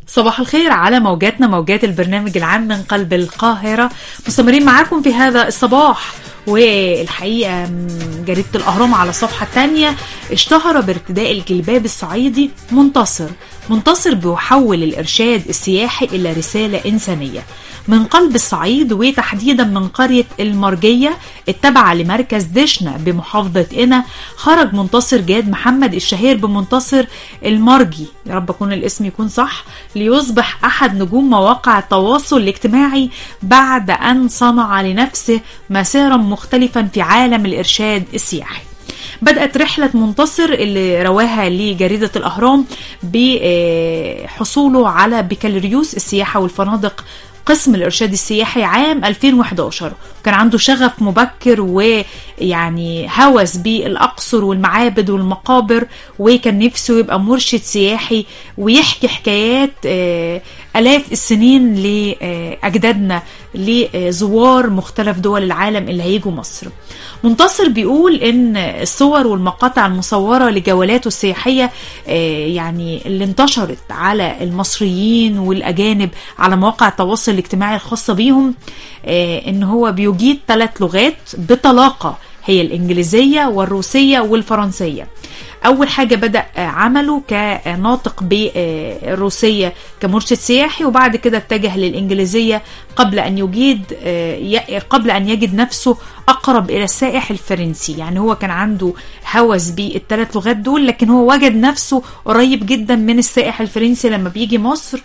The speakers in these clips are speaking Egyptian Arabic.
صباح الخير على موجاتنا موجات البرنامج العام من قلب القاهرة مستمرين معاكم في هذا الصباح والحقيقة جريدة الأهرام على الصفحة الثانية اشتهر بارتداء الجلباب الصعيدي منتصر منتصر بيحول الإرشاد السياحي إلى رسالة إنسانية من قلب الصعيد وتحديدا من قرية المرجية التابعة لمركز دشنا بمحافظة قنا خرج منتصر جاد محمد الشهير بمنتصر المرجي يا رب أكون الاسم يكون صح ليصبح أحد نجوم مواقع التواصل الاجتماعي بعد أن صنع لنفسه مسارا مختلفا في عالم الإرشاد السياحي بدأت رحلة منتصر اللي رواها لجريدة الأهرام بحصوله على بكالوريوس السياحة والفنادق قسم الإرشاد السياحي عام 2011 كان عنده شغف مبكر ويعني هوس بالأقصر والمعابد والمقابر وكان نفسه يبقى مرشد سياحي ويحكي حكايات آلاف السنين لأجدادنا لزوار مختلف دول العالم اللي هيجوا مصر منتصر بيقول ان الصور والمقاطع المصورة لجولاته السياحية يعني اللي انتشرت على المصريين والأجانب على مواقع التواصل الاجتماعي الخاصة بيهم ان هو بيجيد ثلاث لغات بطلاقة هي الإنجليزية والروسية والفرنسية أول حاجة بدأ عمله كناطق بالروسية كمرشد سياحي وبعد كده اتجه للإنجليزية قبل أن يجيد قبل أن يجد نفسه أقرب إلى السائح الفرنسي يعني هو كان عنده هوس بالثلاث لغات دول لكن هو وجد نفسه قريب جدا من السائح الفرنسي لما بيجي مصر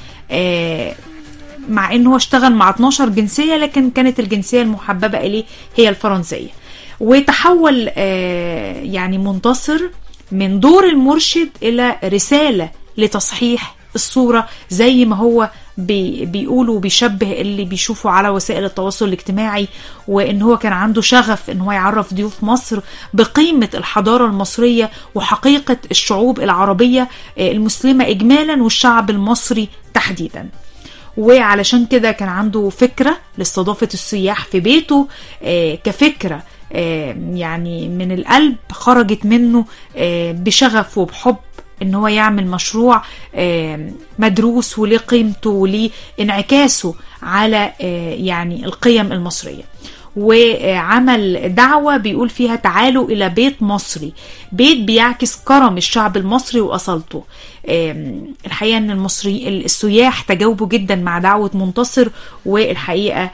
مع انه هو اشتغل مع 12 جنسية لكن كانت الجنسية المحببة إليه هي الفرنسية وتحول يعني منتصر من دور المرشد إلى رسالة لتصحيح الصورة زي ما هو بي بيقولوا بيشبه اللي بيشوفوا على وسائل التواصل الاجتماعي وان هو كان عنده شغف ان هو يعرف ضيوف مصر بقيمة الحضارة المصرية وحقيقة الشعوب العربية المسلمة اجمالا والشعب المصري تحديدا وعلشان كده كان عنده فكرة لاستضافة السياح في بيته كفكرة يعني من القلب خرجت منه بشغف وبحب ان هو يعمل مشروع مدروس وليه قيمته وليه انعكاسه على يعني القيم المصريه وعمل دعوة بيقول فيها تعالوا إلى بيت مصري بيت بيعكس كرم الشعب المصري وأصالته الحقيقة أن المصري السياح تجاوبوا جدا مع دعوة منتصر والحقيقة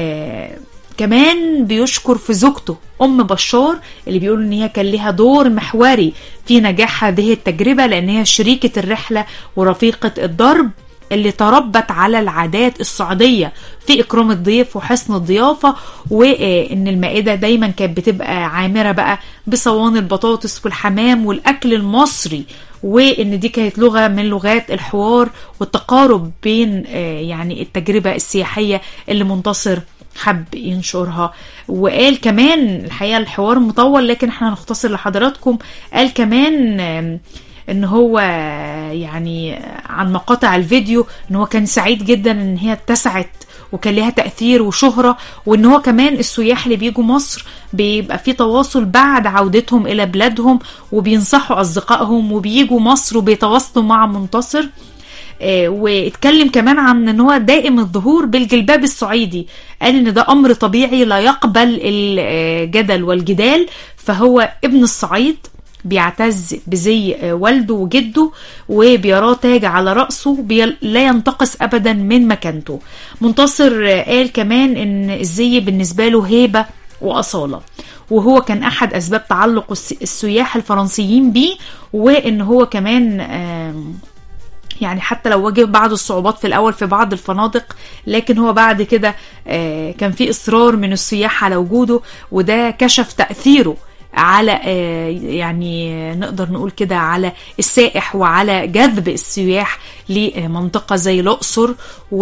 كمان بيشكر في زوجته ام بشار اللي بيقول ان هي كان لها دور محوري في نجاح هذه التجربه لان هي شريكه الرحله ورفيقه الدرب اللي تربت على العادات السعودية في إكرام الضيف وحسن الضيافة وإن المائدة دايما كانت بتبقى عامرة بقى بصواني البطاطس والحمام والأكل المصري وإن دي كانت لغة من لغات الحوار والتقارب بين يعني التجربة السياحية اللي منتصر حب ينشرها وقال كمان الحقيقة الحوار مطول لكن احنا هنختصر لحضراتكم قال كمان ان هو يعني عن مقاطع الفيديو ان هو كان سعيد جدا ان هي اتسعت وكان لها تأثير وشهرة وان هو كمان السياح اللي بيجوا مصر بيبقى في تواصل بعد عودتهم الى بلادهم وبينصحوا اصدقائهم وبيجوا مصر وبيتواصلوا مع منتصر آه واتكلم كمان عن ان هو دائم الظهور بالجلباب الصعيدي قال ان ده امر طبيعي لا يقبل الجدل والجدال فهو ابن الصعيد بيعتز بزي والده وجده وبيراه تاج على رأسه لا ينتقص أبدا من مكانته منتصر قال كمان إن الزي بالنسبة له هيبة وأصالة وهو كان أحد أسباب تعلق السياح الفرنسيين بيه وإن هو كمان يعني حتى لو واجه بعض الصعوبات في الأول في بعض الفنادق لكن هو بعد كده كان في إصرار من السياح على وجوده وده كشف تأثيره على يعني نقدر نقول كده على السائح وعلى جذب السياح لمنطقة زي الأقصر و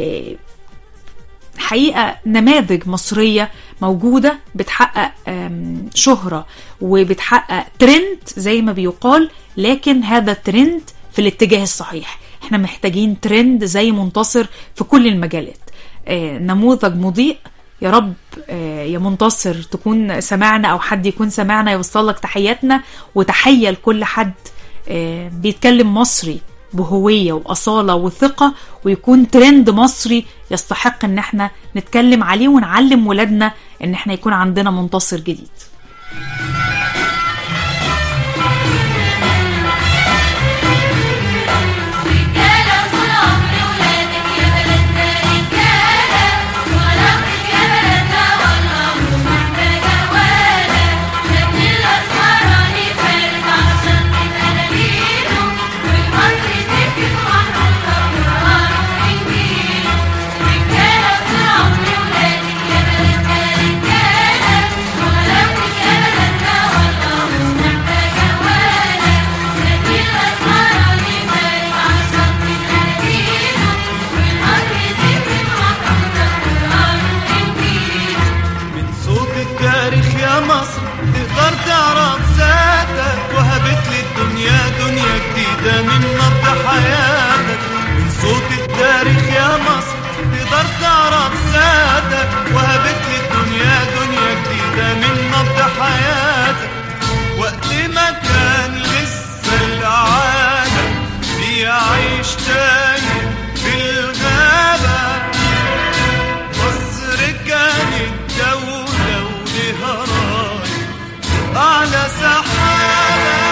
حقيقة نماذج مصرية موجودة بتحقق شهرة وبتحقق ترند زي ما بيقال لكن هذا الترند في الاتجاه الصحيح احنا محتاجين ترند زي منتصر في كل المجالات نموذج مضيء يا رب يا منتصر تكون سمعنا او حد يكون سمعنا يوصل لك تحياتنا وتحيه لكل حد بيتكلم مصري بهوية وأصالة وثقة ويكون ترند مصري يستحق ان احنا نتكلم عليه ونعلم ولادنا ان احنا يكون عندنا منتصر جديد رجالة طول عمر ولادك يا بلدنا رجالة وربك يا بلدنا والله مش محتاجة ولا ابن الأسمراني فارد عشان تناديله والمصري سكت محروسة قرآنه وإنجيله رجالة طول عمر ولادك يا بلدنا رجالة وربك يا بلدنا والله مش محتاجة ولا ابن الأسمراني فارد عشان تناديله والمصري سكت محروسة قرآنه وإنجيله من صوت التاريخ يا مصر تقدر تعرف ذاتك وهبت لي الدنيا دنيا جديدة من نبض حياتك من صوت التاريخ يا مصر تقدر تعرف ذاتك وهبت لي الدنيا دنيا جديدة من نبض حياتك وقت ما كان لسه العالم بيعيش تاني في الغابة مصر كانت دولة ولها راية أعلى سحابة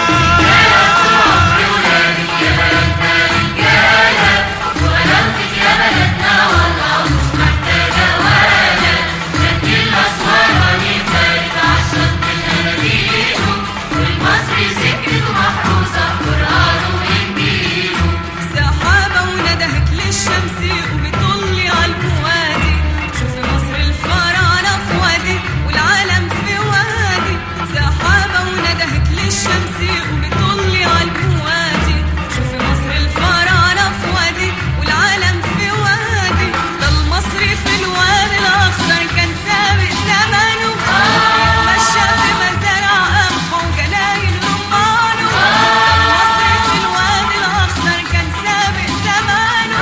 المصري سكت محروسة قرآنه وإنجيله سحابة وندهك للشمس وبتطلي على الوادي شوفي مصر الفراعنة في وادي والعالم في وادي سحابة وندهك للشمس وبتطلي على الوادي شوفي مصر الفراعنة في وادي والعالم في وادي ده المصري في الوادي الأخضر كان سابق زمانه مشى في مزارع قمح وجناين رمانه المصري في الوادي الأخضر كان سابق زمانه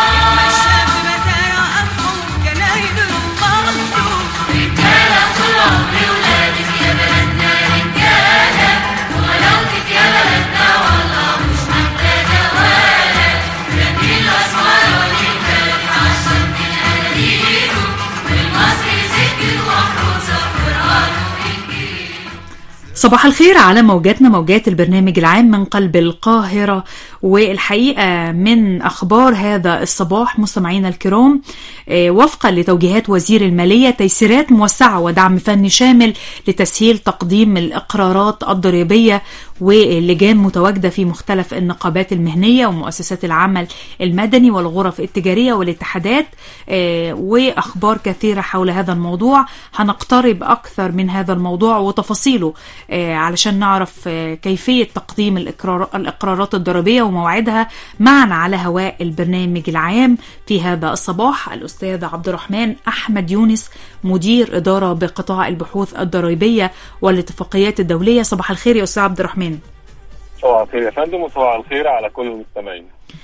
مشى في مزارع قمح وجناين رمانه رجالة طول عمري ولادك يا بلدنا رجالة وغلاوتك يا بلدنا والله مش محتاجة ولا لكن الأسمراني كانت عشان تناديله والمصري سكت محروسة قرآنه وإنجيله صباح الخير على موجاتنا موجات البرنامج العام من قلب القاهرة والحقيقة من أخبار هذا الصباح مستمعينا الكرام آه، وفقا لتوجيهات وزير المالية تيسيرات موسعة ودعم فني شامل لتسهيل تقديم الإقرارات الضريبية ولجان متواجدة في مختلف النقابات المهنية ومؤسسات العمل المدني والغرف التجارية والاتحادات آه، وأخبار كثيرة حول هذا الموضوع هنقترب أكثر من هذا الموضوع وتفاصيله آه، علشان نعرف آه، كيفية تقديم الإقرار الإقرارات الضريبية وموعدها معنا على هواء البرنامج العام في هذا الصباح الأستاذ عبد الرحمن أحمد يونس مدير إدارة بقطاع البحوث الضريبية والاتفاقيات الدولية صباح الخير يا أستاذ عبد الرحمن صباح الخير يا فندم وصباح الخير على كل المستمعين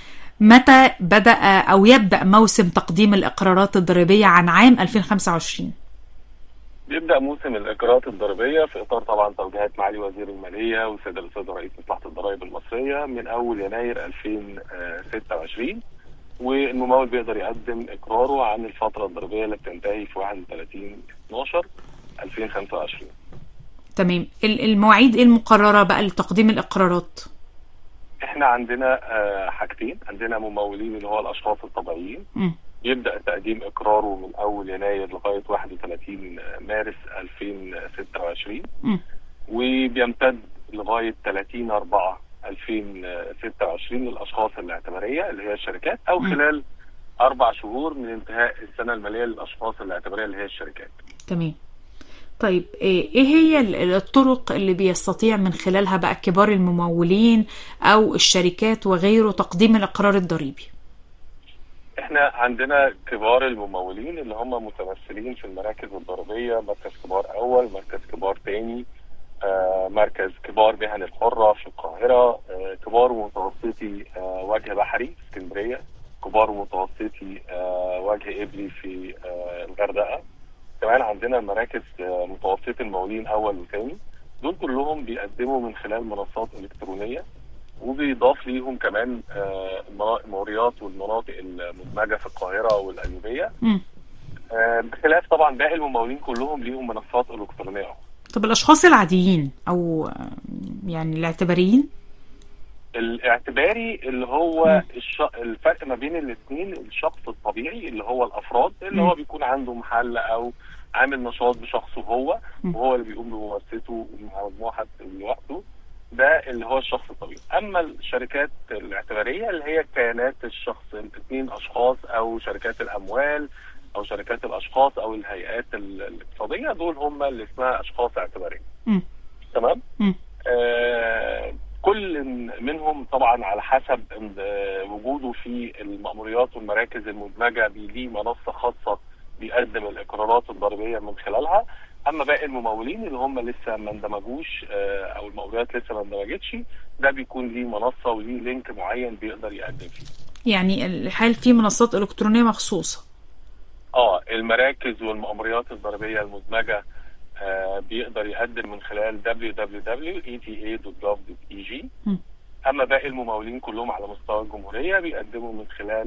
متى بدأ أو يبدأ موسم تقديم الإقرارات الضريبية عن عام 2025 بيبدا موسم الاجراءات الضريبيه في اطار طبعا توجيهات معالي وزير الماليه والسيد الاستاذ رئيس مصلحه الضرائب المصريه من اول يناير 2026 والممول بيقدر يقدم اقراره عن الفتره الضريبيه اللي بتنتهي في 31 12 2025 تمام ال- المواعيد إيه المقررة بقى لتقديم الإقرارات احنا عندنا آه، حاجتين عندنا ممولين اللي هو الاشخاص الطبيعيين مم. يبدا تقديم اقراره من اول يناير لغايه 31 مارس 2026 مم. وبيمتد لغايه 30 4 2026 للاشخاص الاعتباريه اللي هي الشركات او مم. خلال اربع شهور من انتهاء السنه الماليه للاشخاص الاعتباريه اللي هي الشركات. تمام طيب ايه إيه هي ال- الطرق اللي بيستطيع من خلالها بقى كبار الممولين او الشركات وغيره تقديم الاقرار الضريبي احنا عندنا كبار الممولين اللي هم متمثلين في المراكز الضريبيه مركز كبار اول مركز كبار تاني آه، مركز كبار مهن الحره في القاهره آه، كبار ومتوسطي آه، وجه بحري في اسكندريه كبار ومتوسطي آه، وجه قبلي في آه، الغردقه كمان عندنا مراكز آه، متوسطي المقاولين اول وثاني دول كلهم بيقدموا من خلال منصات الكترونيه وبيضاف ليهم كمان آه، المنا- الموريات والمناطق المدمجه في القاهره والقليوبيه مم. آه، بخلاف طبعا باقي الممولين كلهم ليهم منصات الكترونيه أخرى. طب الاشخاص العاديين او آه، يعني الاعتباريين الاعتباري اللي هو الش... الفرق ما بين الاثنين الشخص الطبيعي اللي هو الافراد اللي مم. هو بيكون عنده محل او عامل نشاط بشخصه هو مم. وهو اللي بيقوم بممارسته مع مجموعه لوحده ده اللي هو الشخص الطبيعي اما الشركات الاعتباريه اللي هي كيانات الشخص الاثنين اشخاص او شركات الاموال او شركات الاشخاص او الهيئات ال- الاقتصاديه دول هم اللي اسمها اشخاص اعتباريه مم. تمام مم. آه، كل منهم طبعا على حسب آه، وجوده في المأموريات والمراكز المدمجة بي- ليه منصة خاصة بيقدم الإقرارات الضريبية من خلالها أما باقي الممولين اللي هم لسه ما اندمجوش آه، أو المأموريات لسه ما اندمجتش ده بيكون ليه منصة وليه لينك معين بيقدر يقدم فيه يعني هل في منصات الكترونيه مخصوصه اه المراكز والمأموريات الضريبية المدمجة آه بيقدر يقدم من خلال www.eta.gov.eg مم. اما باقي الممولين كلهم على مستوى الجمهورية بيقدموا من خلال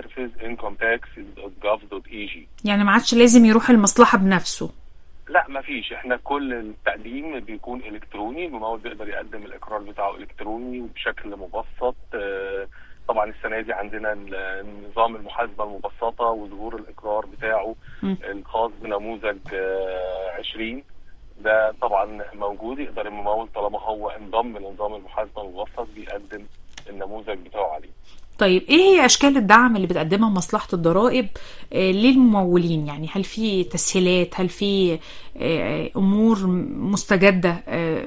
e-service.incometax.gov.eg يعني ما عادش لازم يروح المصلحه بنفسه لا مفيش احنا كل التقديم بيكون الكتروني الممول بيقدر يقدم الاقرار بتاعه الكتروني وبشكل مبسط آه، طبعا السنه دي عندنا ال- نظام المحاسبه المبسطه وظهور الاقرار بتاعه مم. الخاص بنموذج آه، 20 ده طبعا موجود يقدر الممول طالما هو انضم لنظام المحاسبه المبسط بيقدم النموذج بتاعه عليه طيب ايه هي اشكال الدعم اللي بتقدمها مصلحه الضرائب آه، للممولين يعني هل في تسهيلات هل في آه، امور مستجده آه،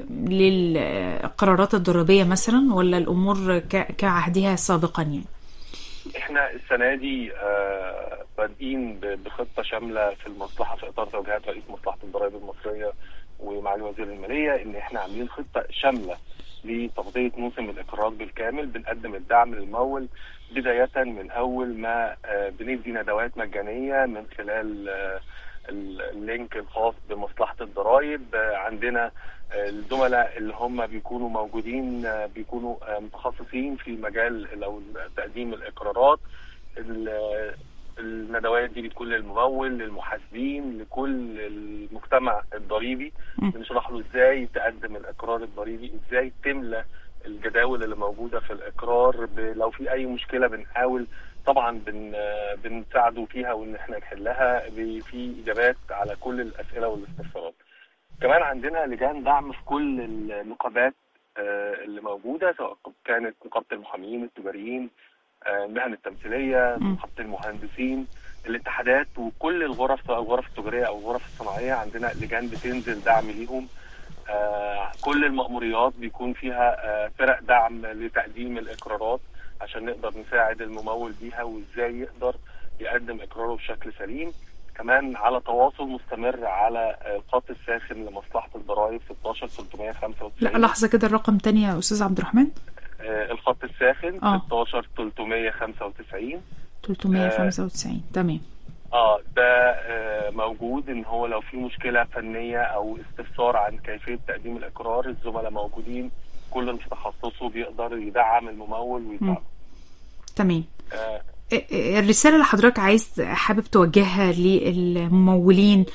للقرارات الضريبيه مثلا ولا الامور ك- كعهدها سابقا يعني احنا السنه دي آه، بادئين ب- بخطه شامله في المصلحه في اطار توجيهات رئيس مصلحه الضرائب المصريه ومعالي وزير الماليه ان احنا عاملين خطه شامله لتغطيه موسم الاقرارات بالكامل بنقدم الدعم للمول بدايه من اول ما آه، بندي ندوات مجانيه من خلال آه، ال- اللينك الخاص بمصلحه الضرائب آه، عندنا آه، الزملاء اللي هم بيكونوا موجودين آه، بيكونوا آه، متخصصين في مجال لو تقديم الاقرارات ال- الندوات دي بتكون للممول للمحاسبين لكل المجتمع الضريبي م. بنشرح له ازاي تقدم الاقرار الضريبي ازاي تملى الجداول اللي موجوده في الاقرار ب- لو في اي مشكله بنحاول طبعا بن بنساعده فيها وان احنا نحلها ب- في اجابات على كل الاسئله والاستفسارات كمان عندنا لجان دعم في كل النقابات آه، اللي موجوده سواء كانت نقابه المحامين التجاريين آه، المهن التمثيليه م. نقابه المهندسين الاتحادات وكل الغرف سواء الغرف التجاريه او الغرف الصناعيه عندنا لجان بتنزل دعم ليهم آه، كل المأموريات بيكون فيها آه، فرق دعم لتقديم الإقرارات عشان نقدر نساعد الممول بيها وإزاي يقدر يقدم إقراره بشكل سليم كمان على تواصل مستمر على آه، الخط الساخن لمصلحة الضرائب 16 395 لا لحظه كده الرقم تاني يا استاذ عبد الرحمن آه، الخط الساخن آه. 16 395 395 تمام اه ده آه، موجود ان هو لو في مشكله فنيه او استفسار عن كيفيه تقديم الاقرار الزملاء موجودين كل في تخصصه بيقدر يدعم الممول ويساعده تمام آه، الرسالة اللي حضرتك عايز حابب توجهها للممولين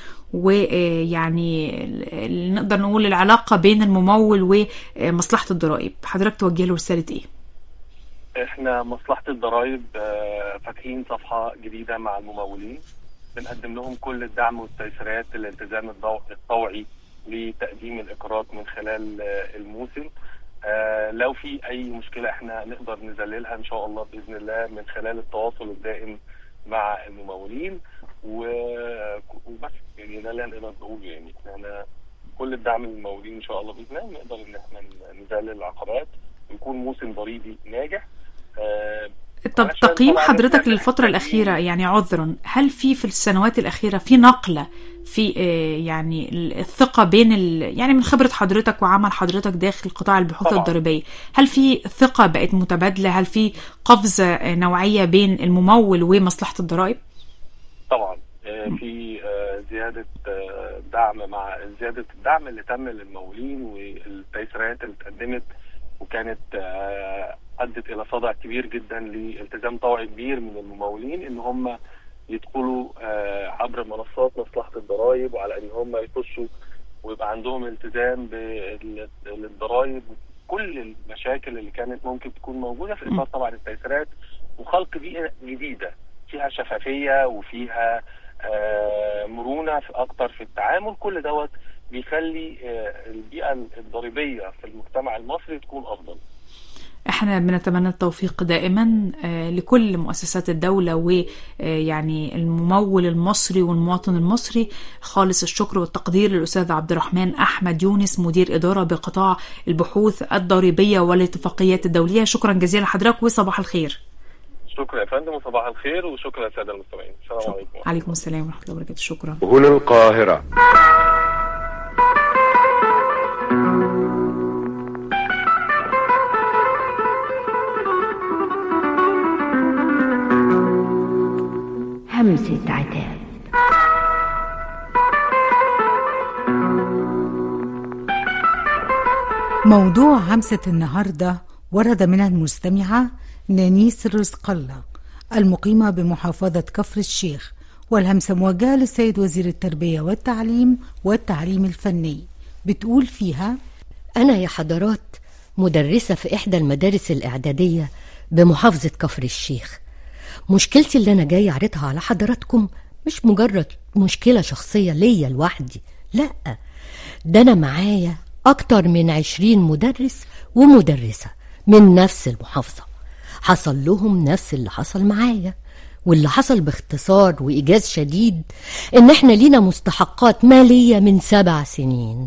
ويعني ال- نقدر نقول العلاقة بين الممول ومصلحة الضرائب حضرتك توجه له رسالة ايه؟ احنا مصلحه الضرائب آه، فاتحين صفحه جديده مع الممولين بنقدم لهم كل الدعم والتيسيرات الالتزام الضو- الطوعي لتقديم الاقرارات من خلال آه، الموسم آه، لو في اي مشكله احنا نقدر نذللها ان شاء الله باذن الله من خلال التواصل الدائم مع الممولين و- وبس يعني ده اللي نقدر نقوله يعني احنا كل الدعم للممولين ان شاء الله باذن الله نقدر ان احنا نذلل العقبات ويكون موسم ضريبي ناجح آه، طب علشان تقييم طبعاً حضرتك إحنا للفترة محتاجين- الأخيرة يعني عذرا هل في في السنوات الأخيرة في نقلة في آه، يعني الثقة بين ال... يعني من خبرة حضرتك وعمل حضرتك داخل قطاع البحوث طبعاً. الضريبية هل في ثقة بقت متبادلة هل في قفزة آه، نوعية بين الممول ومصلحة الضرائب؟ طبعا آه، في آه، زياده آه، دعم مع زياده الدعم اللي تم للممولين والتيسيرات اللي اتقدمت وكانت آه، ادت الى صدى كبير جدا لالتزام طوعي كبير من الممولين ان هم يدخلوا آه، عبر منصات مصلحه الضرائب وعلى ان هم يخشوا ويبقى عندهم التزام بال- بالضرائب كل المشاكل اللي كانت ممكن تكون موجوده في اطار طبعا التيسيرات وخلق بيئه جديده فيها شفافيه وفيها آه، مرونه في اكتر في التعامل كل دوت بيخلي آه، البيئه الضريبيه في المجتمع المصري تكون افضل احنا بنتمنى التوفيق دائما آه، لكل مؤسسات الدولة ويعني الممول المصري والمواطن المصري خالص الشكر والتقدير للأستاذ عبد الرحمن أحمد يونس مدير إدارة بقطاع البحوث الضريبية والاتفاقيات الدولية شكرا جزيلا لحضرتك وصباح الخير شكرا يا فندم وصباح الخير وشكرا للساده المستمعين السلام عليكم عليكم السلام ورحمة الله وبركاته شكرا هنا القاهرة همسة عتاب موضوع همسة النهاردة ورد من المستمعة نانيس رزق الله المقيمة بمحافظة كفر الشيخ والهمسة موجهة للسيد وزير التربية والتعليم والتعليم الفني بتقول فيها أنا يا حضرات مدرسة في إحدى المدارس الإعدادية بمحافظة كفر الشيخ مشكلتي اللي أنا جاي أعرضها على حضراتكم مش مجرد مشكلة شخصية ليا لوحدي لأ ده أنا معايا أكتر من عشرين مدرس ومدرسة من نفس المحافظة حصل لهم نفس اللي حصل معايا واللي حصل باختصار وإيجاز شديد إن إحنا لينا مستحقات مالية من سبع سنين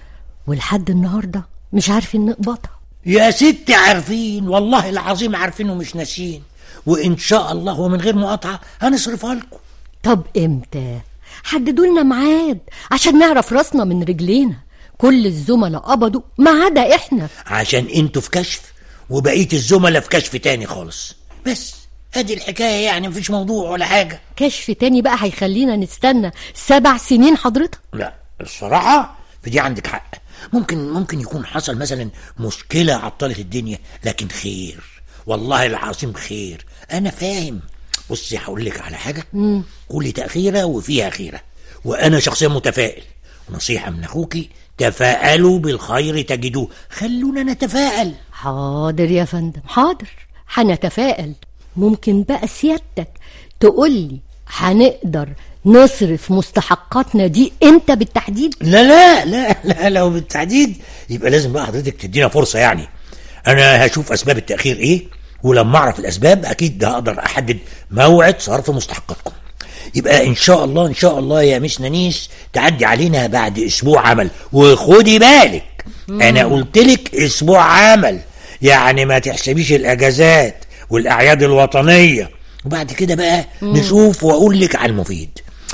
ولحد النهاردة مش عارفين نقبضها يا ستي عارفين والله العظيم عارفين ومش ناسيين وان شاء الله ومن غير مقاطعه هنصرفها لكم طب امتى حددوا لنا ميعاد عشان نعرف راسنا من رجلينا كل الزملاء قبضوا ما عدا احنا عشان انتوا في كشف وبقيه الزملاء في كشف تاني خالص بس ادي الحكايه يعني مفيش موضوع ولا حاجه كشف تاني بقى هيخلينا نستنى سبع سنين حضرتك لا الصراحه في دي عندك حق ممكن ممكن يكون حصل مثلا مشكله عطلت الدنيا لكن خير والله العظيم خير انا فاهم بصي هقول لك على حاجه كل تاخيره وفيها خيره وانا شخصيا متفائل نصيحه من اخوكي تفاءلوا بالخير تجدوه خلونا نتفائل حاضر يا فندم حاضر هنتفائل ممكن بقى سيادتك تقولي هنقدر نصرف مستحقاتنا دي امتى بالتحديد لا لا لا لا لو بالتحديد يبقى لازم بقى حضرتك تدينا فرصه يعني انا هشوف اسباب التاخير ايه ولما اعرف الاسباب اكيد هقدر احدد موعد صرف مستحقاتكم يبقى ان شاء الله ان شاء الله يا مس نانيس تعدي علينا بعد اسبوع عمل وخدي بالك انا قلت لك اسبوع عمل يعني ما تحسبيش الاجازات والاعياد الوطنيه وبعد كده بقى نشوف واقول لك على المفيد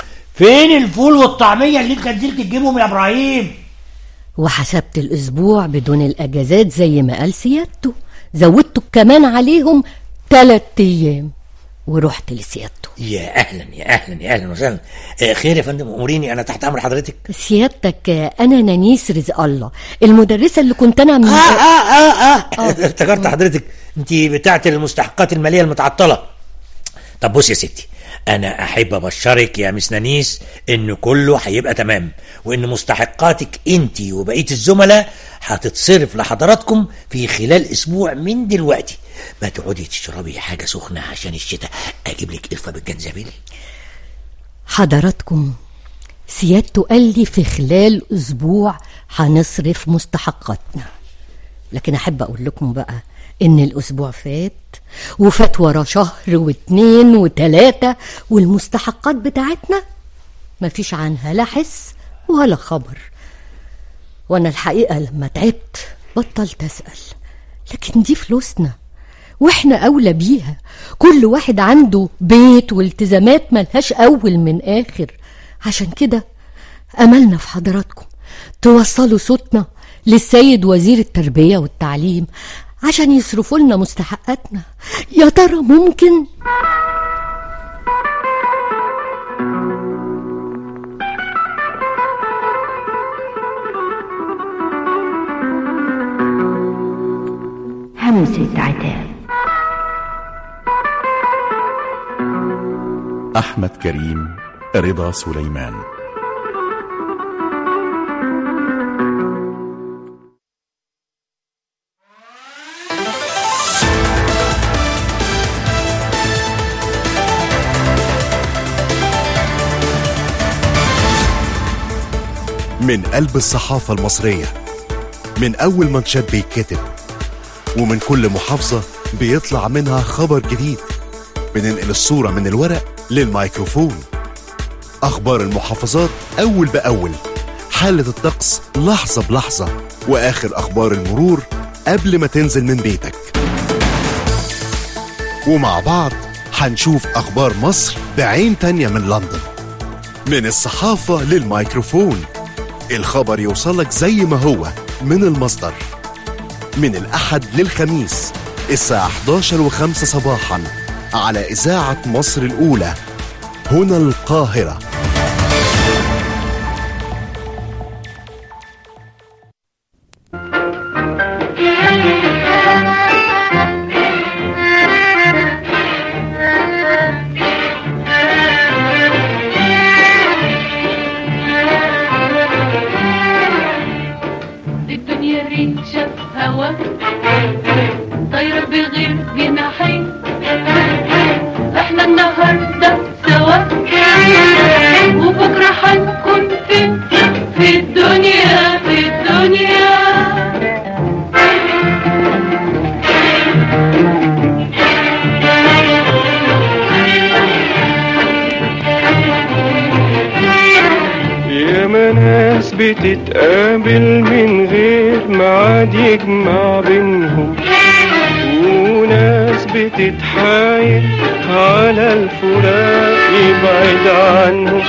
فين الفول والطعميه اللي انت نزلت تجيبهم يا ابراهيم وحسبت الأسبوع بدون الأجازات زي ما قال سيادته زودته كمان عليهم تلات أيام ورحت لسيادته يا اهلا يا اهلا يا اهلا وسهلا آه، خير يا فندم اموريني انا تحت امر حضرتك سيادتك آه، أنا نانيس رزق الله المدرسة اللي كنت أنا من اه اه اه اه افتكرت حضرتك انت بتاعت المستحقات الماليه المتعطله طب بص يا ستي انا احب ابشرك يا مس نانيس ان كله هيبقى تمام وان مستحقاتك انت وبقيه الزملاء هتتصرف لحضراتكم في خلال اسبوع من دلوقتي ما تقعدي تشربي حاجه سخنه عشان الشتاء اجيب لك قرفه بالجنزبيل حضراتكم سيادته قال لي في خلال أسبوع هنصرف مستحقاتنا لكن أحب أقول لكم بقى إن الأسبوع فات وفات ورا شهر واتنين وتلاتة والمستحقات بتاعتنا مفيش عنها لا حس ولا خبر وأنا الحقيقة لما تعبت بطلت أسأل لكن دي فلوسنا واحنا اولى بيها كل واحد عنده بيت والتزامات ملهاش اول من اخر عشان كده املنا في حضراتكم توصلوا صوتنا للسيد وزير التربيه والتعليم عشان يصرفوا لنا مستحقاتنا يا ترى ممكن همسة عتاب أحمد كريم رضا سليمان من قلب الصحافة المصرية من أول منشات بيتكتب ومن كل محافظة بيطلع منها خبر جديد بننقل الصورة من الورق للميكروفون أخبار المحافظات أول بأول حالة الطقس لحظة بلحظة وآخر أخبار المرور قبل ما تنزل من بيتك ومع بعض هنشوف أخبار مصر بعين تانية من لندن من الصحافة للميكروفون الخبر يوصلك زي ما هو من المصدر من الأحد للخميس الساعة 11 و5 صباحا على إذاعة مصر الأولى هنا القاهرة الدنيا ريشة هوا طايرة بغير جناحين احنا النهاردة سوا وبكرة هنكون فين في الدنيا في الدنيا ياما ناس بتتقابل من غير ميعاد يجمع بينهم وناس بتتحايل على الفراق يبعد عنهم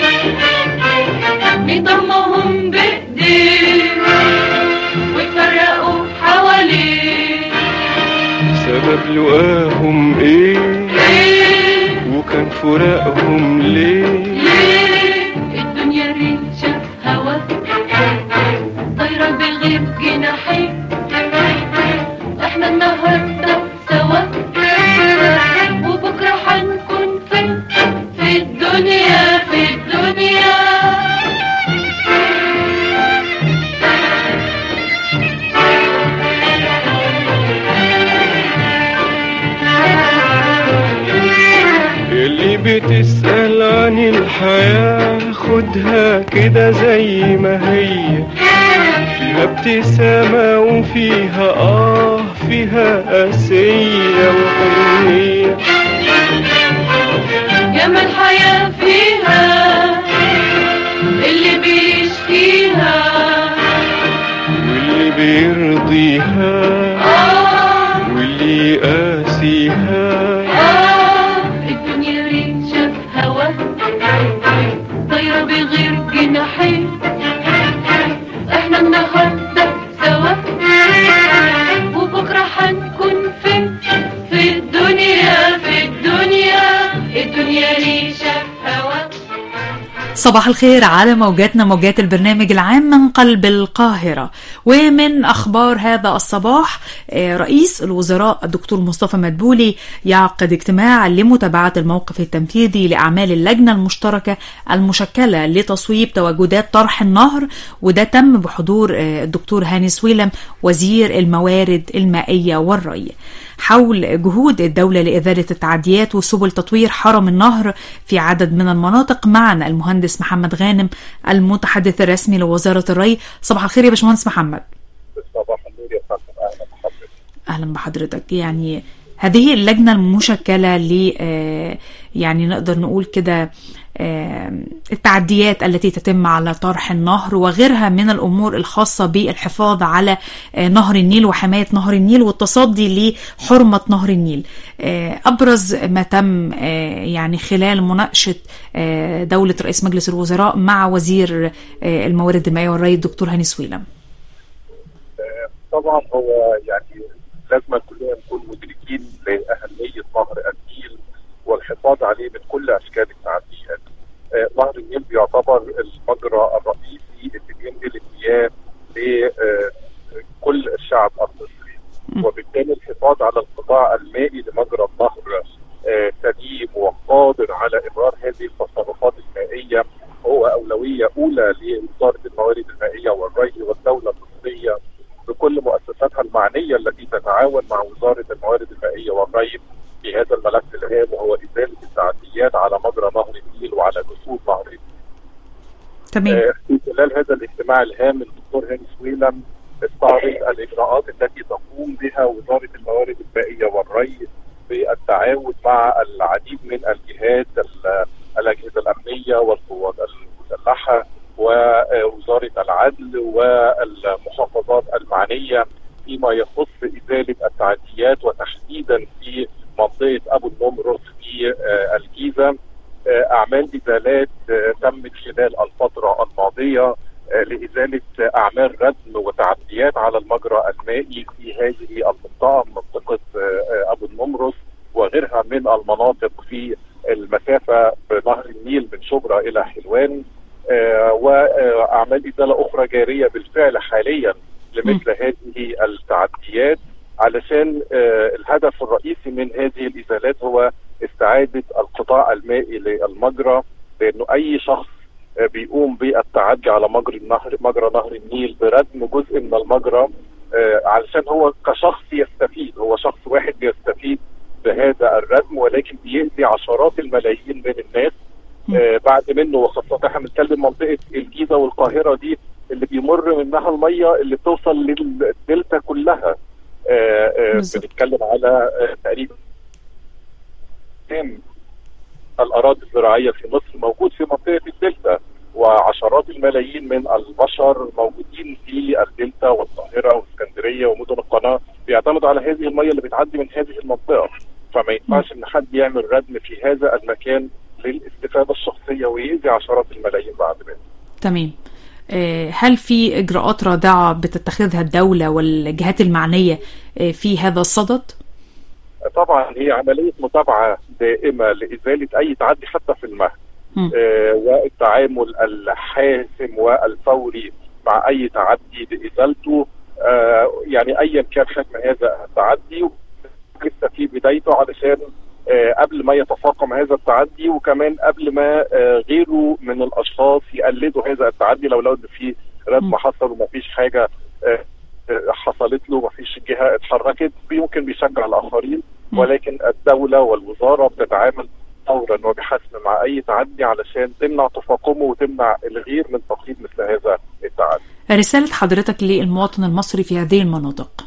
بيضمهم بايديه ويفرقوا حواليه سبب لقاهم ايه ليه وكان فراقهم ليه ليه الدنيا ريشة هوا طايرة بغير جناحين احنا النهاردة سوا وبكرة هنكون فين في الدنيا في الدنيا اللي بتسأل عن الحياة خدها كده زي ما هي فيها ابتسامة وفيها آه فيها قاسية وحنية ياما الحياة فيها اللي بيشكيها واللي بيرضيها آه واللي يقاسيها آه الدنيا ريشة هوا طايرة بغير جناحين احنا النهاردة سوا وبكرة هنكون فين في الدنيا في الدنيا الدنيا ريشة هوا صباح الخير على موجاتنا موجات البرنامج العام من قلب القاهرة ومن أخبار هذا الصباح آه، رئيس الوزراء الدكتور مصطفى مدبولي يعقد اجتماع لمتابعة الموقف التنفيذي لأعمال اللجنة المشتركة المشكلة لتصويب تواجدات طرح النهر وده تم بحضور آه، الدكتور هاني سويلم وزير الموارد المائية والري حول جهود الدولة لإزالة التعديات وسبل تطوير حرم النهر في عدد من المناطق معنا المهندس محمد غانم المتحدث الرسمي لوزارة الري صباح الخير يا باشمهندس محمد صباح النور يا فندم اهلا بحضرتك أهلا بحضرتك يعني هذه اللجنة المشكلة ل آه، يعني نقدر نقول كده آه، التعديات التي تتم على طرح النهر وغيرها من الأمور الخاصة بالحفاظ على آه، نهر النيل وحماية نهر النيل والتصدي لحرمة نهر النيل آه، أبرز ما تم آه، يعني خلال مناقشة آه، دولة رئيس مجلس الوزراء مع وزير آه، الموارد المائية والري الدكتور هاني سويلم طبعا هو يعني لازم كلنا نكون مدركين لاهميه نهر النيل والحفاظ عليه من كل اشكال التعديات. آه، نهر النيل بيعتبر المجرى الرئيسي اللي بينقل المياه لكل الشعب المصري وبالتالي الحفاظ في هذا الملف الهام وهو ازاله التعديات على مجرى نهر النيل وعلى جسور نهر النيل. تمام آه، في خلال هذا الاجتماع الهام الدكتور هاني سويلم استعرض الاجراءات التي تقوم بها وزاره الموارد المائيه والري بالتعاون مع العديد من الجهات ال- الاجهزه الامنيه والقوات المسلحه ووزاره العدل والمحافظات المعنيه فيما يخص ازاله التعديات وتحديدا في منطقه ابو النمرس في آه، الجيزه آه، اعمال ازالات آه، تمت خلال الفتره الماضيه آه، لازاله آه، اعمال ردم وتعديات على المجرى المائي في هذه المنطقه منطقه آه، آه، ابو النمرس وغيرها من المناطق في المسافه بنهر النيل من شبرا الى حلوان آه، واعمال ازاله اخرى جاريه بالفعل حاليا لمثل هذه التعديات علشان آه، الهدف الرئيسي من هذه الازالات هو استعاده القطاع المائي للمجرى لانه اي شخص آه، بيقوم بالتعدي على مجرى النهر مجرى نهر النيل بردم جزء من المجرى آه، علشان هو كشخص يستفيد هو شخص واحد بيستفيد بهذا الردم ولكن بيأذي عشرات الملايين من الناس آه، بعد منه وخاصة احنا بنتكلم منطقة الجيزة والقاهرة دي اللي بيمر منها المية اللي بتوصل للدلتا كلها آه، آه، بالظبط. بنتكلم على آه، تقريبا كام الأراضي الزراعية في مصر موجود في منطقة الدلتا وعشرات الملايين من البشر موجودين في الدلتا والقاهرة واسكندرية ومدن القناة بيعتمدوا على هذه المية اللي بتعدي من هذه المنطقة فما ينفعش ان حد يعمل ردم في هذا المكان للاستفادة الشخصية ويأذي عشرات الملايين بعد منه تمام آه، هل في إجراءات رادعة بتتخذها الدولة والجهات المعنية آه، في هذا الصدد؟ طبعا هي عملية متابعة دائمة لإزالة أي تعدي حتى في المهد مم. آه، والتعامل الحاسم والفوري مع أي تعدي بإزالته آه، يعني أيا كان حجم هذا التعدي لسه في بدايته علشان آه، قبل ما يتفاقم هذا التعدي وكمان قبل ما آه، غيره من الاشخاص يقلدوا هذا التعدي لو لو إن في ردم حصل ومفيش حاجه آه، آه، حصلت له مفيش جهه اتحركت يمكن بيشجع الاخرين ولكن الدوله والوزاره بتتعامل فورا وبحسم مع اي تعدي علشان تمنع تفاقمه وتمنع الغير من تقييد مثل هذا التعدي. رسالة حضرتك للمواطن المصري في هذه المناطق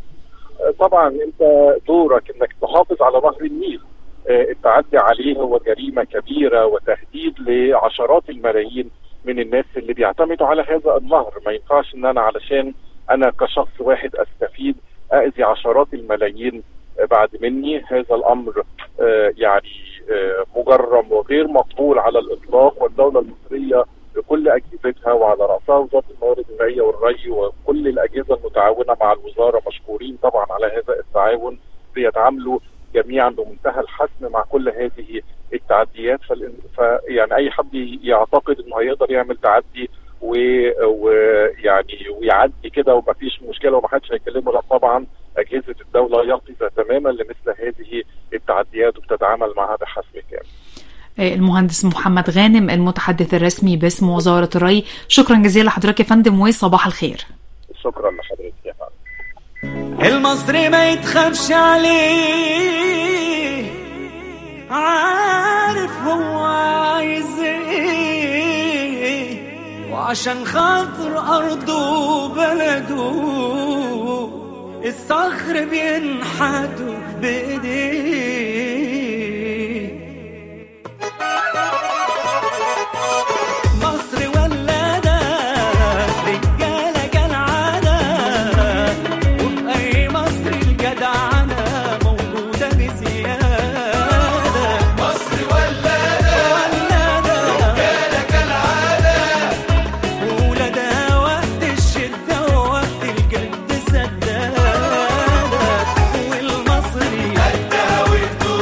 طبعا انت دورك انك تحافظ على نهر النيل آه، التعدي عليه هو جريمه كبيره وتهديد لعشرات الملايين من الناس اللي بيعتمدوا على هذا النهر ما ينفعش ان انا علشان انا كشخص واحد استفيد اذي عشرات الملايين آه، بعد مني هذا الامر آه، يعني آه، مجرم وغير مقبول على الاطلاق والدوله المصريه بكل اجهزتها وعلى راسها وزاره الموارد المائيه والري وكل الاجهزه المتعاونه مع الوزاره مشكورين طبعا على هذا التعاون بيتعاملوا جميعا بمنتهى الحسم مع كل هذه التعديات فالإن- فيعني اي حد يعتقد انه هيقدر يعمل تعدي و- ويعني ويعدي كده ومفيش مشكله ومحدش هيكلمه لا طبعا اجهزه الدوله يقظه تماما لمثل هذه التعديات وبتتعامل معها بحسم كامل آه، المهندس محمد غانم المتحدث الرسمي باسم وزارة الري شكرا جزيلا لحضرتك يا فندم وصباح الخير شكرا لحضرتك يا فندم المصري ما يتخافش عليه عارف هو عايز ايه وعشان خاطر ارضه وبلده الصخر بينحتوا بايديه مصر ولادة رجالة كالعادة وفي أي مصر الجدعنة موجودة بزيادة مصر ولادة ولادة رجالة كالعادة وولادها وقت الشدة ووقت الجد سدادة والمصري قدها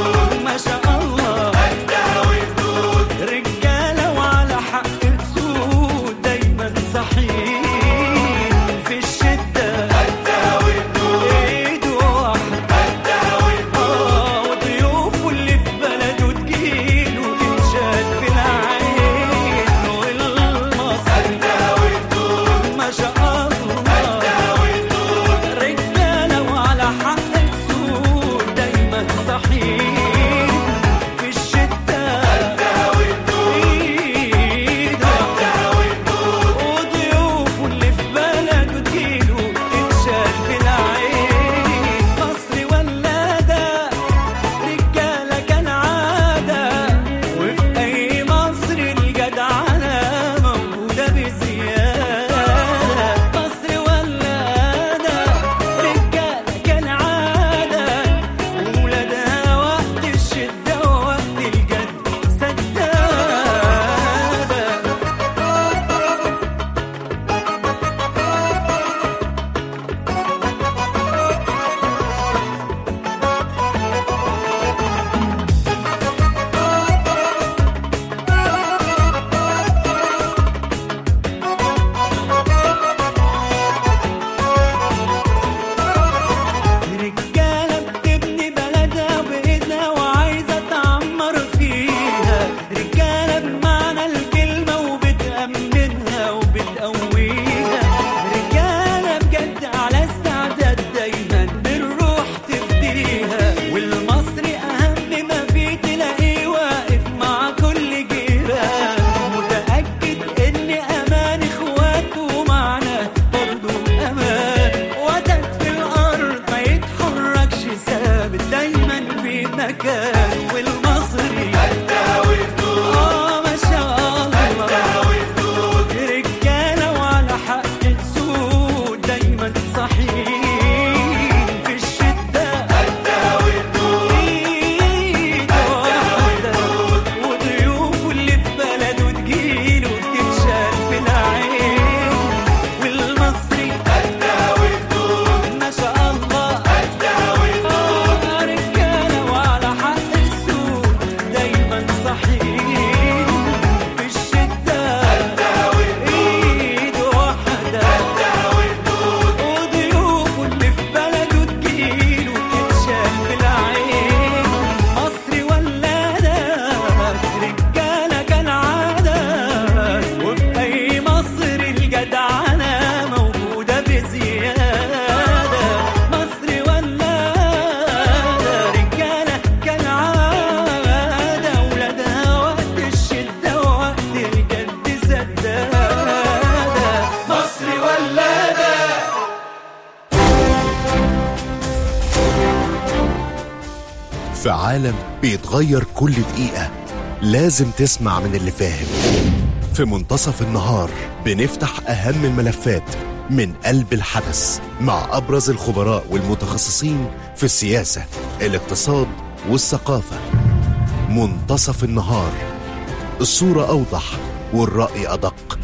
في عالم بيتغير كل دقيقة لازم تسمع من اللي فاهم في منتصف النهار بنفتح أهم الملفات من قلب الحدث مع أبرز الخبراء والمتخصصين في السياسة الاقتصاد والثقافة منتصف النهار الصورة أوضح والرأي أدق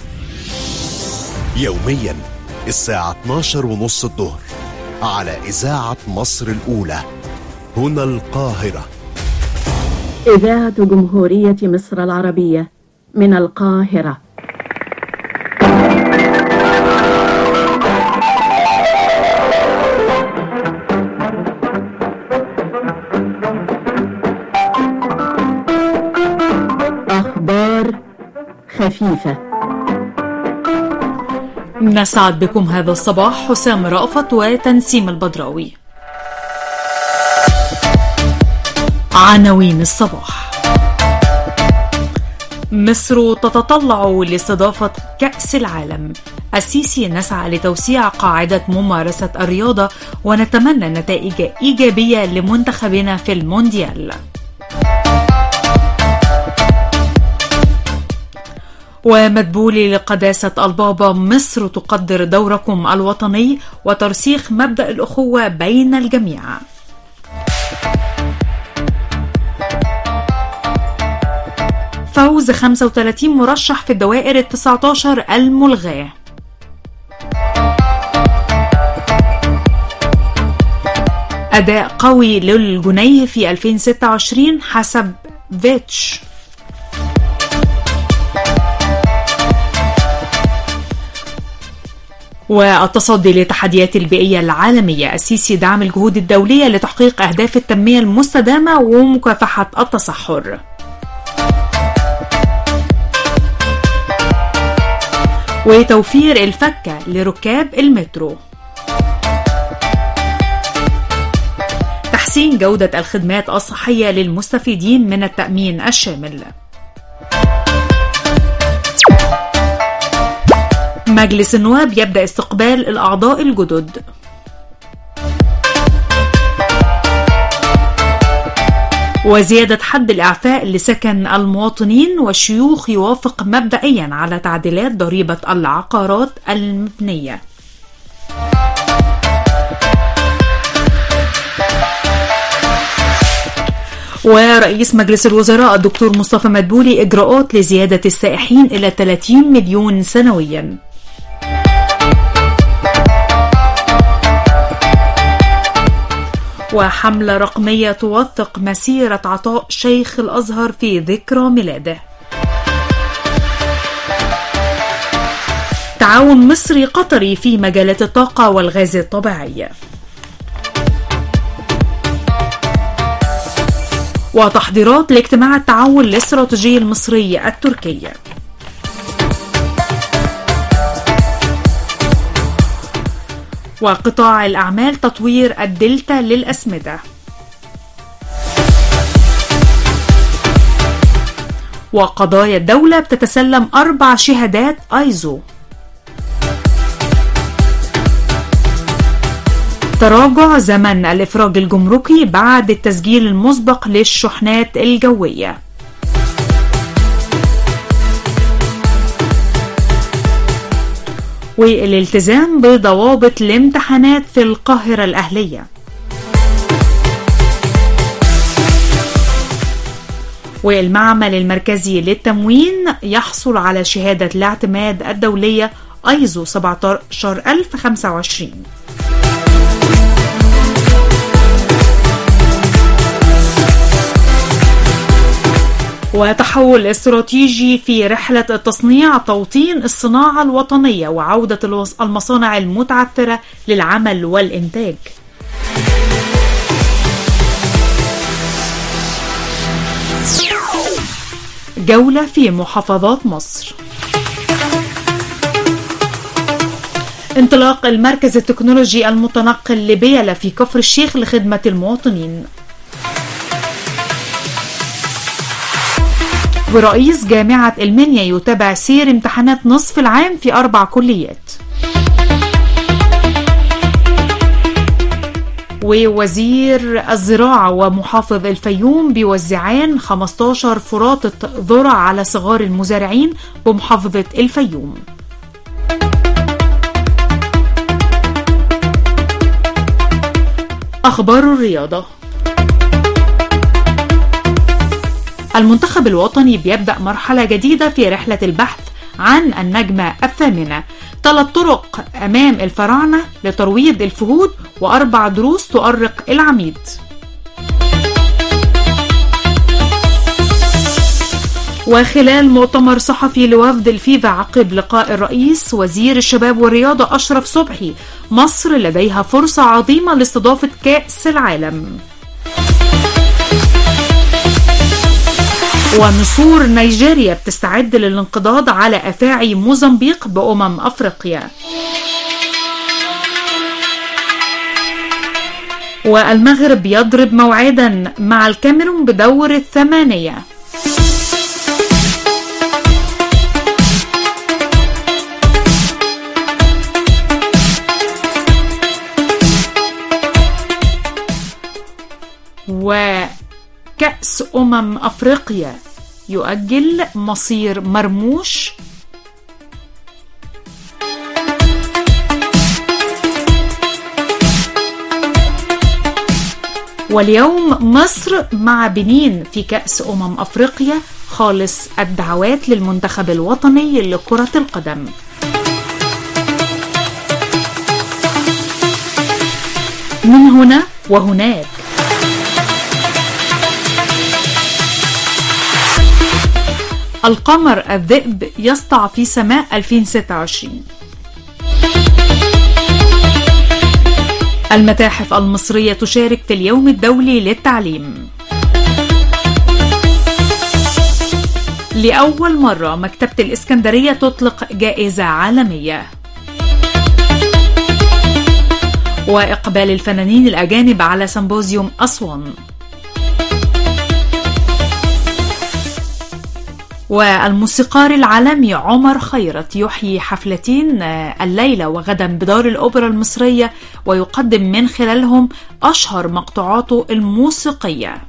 يوميا الساعة 12 ونص الظهر على إذاعة مصر الأولى هنا القاهرة إذاعة جمهورية مصر العربية من القاهرة أخبار خفيفة نسعد بكم هذا الصباح حسام رأفت وتنسيم البدراوي عناوين الصباح مصر تتطلع لاستضافة كأس العالم السيسي نسعى لتوسيع قاعدة ممارسة الرياضة ونتمنى نتائج إيجابية لمنتخبنا في المونديال ومدبولي لقداسة البابا مصر تقدر دوركم الوطني وترسيخ مبدأ الأخوة بين الجميع فوز 35 مرشح في الدوائر ال 19 الملغاة أداء قوي للجنيه في 2026 حسب فيتش والتصدي للتحديات البيئية العالمية السيسي دعم الجهود الدولية لتحقيق أهداف التنمية المستدامة ومكافحة التصحر وتوفير الفكة لركاب المترو تحسين جودة الخدمات الصحية للمستفيدين من التأمين الشامل مجلس النواب يبدأ استقبال الأعضاء الجدد وزيادة حد الإعفاء لسكن المواطنين والشيوخ يوافق مبدئيا على تعديلات ضريبة العقارات المبنية ورئيس مجلس الوزراء الدكتور مصطفى مدبولي إجراءات لزيادة السائحين إلى 30 مليون سنوياً وحملة رقمية توثق مسيرة عطاء شيخ الأزهر في ذكرى ميلاده تعاون مصري قطري في مجالات الطاقة والغاز الطبيعي وتحضيرات لاجتماع التعاون الاستراتيجي المصري التركي وقطاع الأعمال تطوير الدلتا للأسمدة وقضايا الدولة بتتسلم أربع شهادات آيزو تراجع زمن الإفراج الجمركي بعد التسجيل المسبق للشحنات الجوية والالتزام بضوابط الامتحانات في القاهرة الأهلية والمعمل المركزي للتموين يحصل على شهادة الاعتماد الدولية ايزو 17025 وتحول استراتيجي في رحلة التصنيع توطين الصناعة الوطنية وعودة الوص- المصانع المتعثرة للعمل والإنتاج جولة في محافظات مصر انطلاق المركز التكنولوجي المتنقل لبيلة في كفر الشيخ لخدمة المواطنين ورئيس جامعة المنيا يتابع سير امتحانات نصف العام في أربع كليات ووزير الزراعة ومحافظ الفيوم بيوزعان 15 فراطة ذرة على صغار المزارعين بمحافظة الفيوم أخبار الرياضة المنتخب الوطني بيبدأ مرحلة جديدة في رحلة البحث عن النجمة الثامنة ثلاث طرق أمام الفراعنة لترويض الفهود وأربع دروس تؤرق العميد وخلال مؤتمر صحفي لوفد الفيفا عقب لقاء الرئيس وزير الشباب والرياضة أشرف صبحي مصر لديها فرصة عظيمة لاستضافة كأس العالم ونسور نيجيريا بتستعد للانقضاض على أفاعي موزمبيق بأمم أفريقيا والمغرب يضرب موعدا مع الكاميرون بدور الثمانية وكأس أمم أفريقيا يؤجل مصير مرموش واليوم مصر مع بنين في كأس أمم أفريقيا خالص الدعوات للمنتخب الوطني لكرة القدم من هنا وهناك القمر الذئب يسطع في سماء 2026 المتاحف المصرية تشارك في اليوم الدولي للتعليم لأول مرة مكتبة الإسكندرية تطلق جائزة عالمية وإقبال الفنانين الأجانب على سمبوزيوم أسوان والموسيقار العالمي عمر خيرت يحيي حفلتين الليلة وغدا بدار الأوبرا المصرية ويقدم من خلالهم أشهر مقطوعاته الموسيقية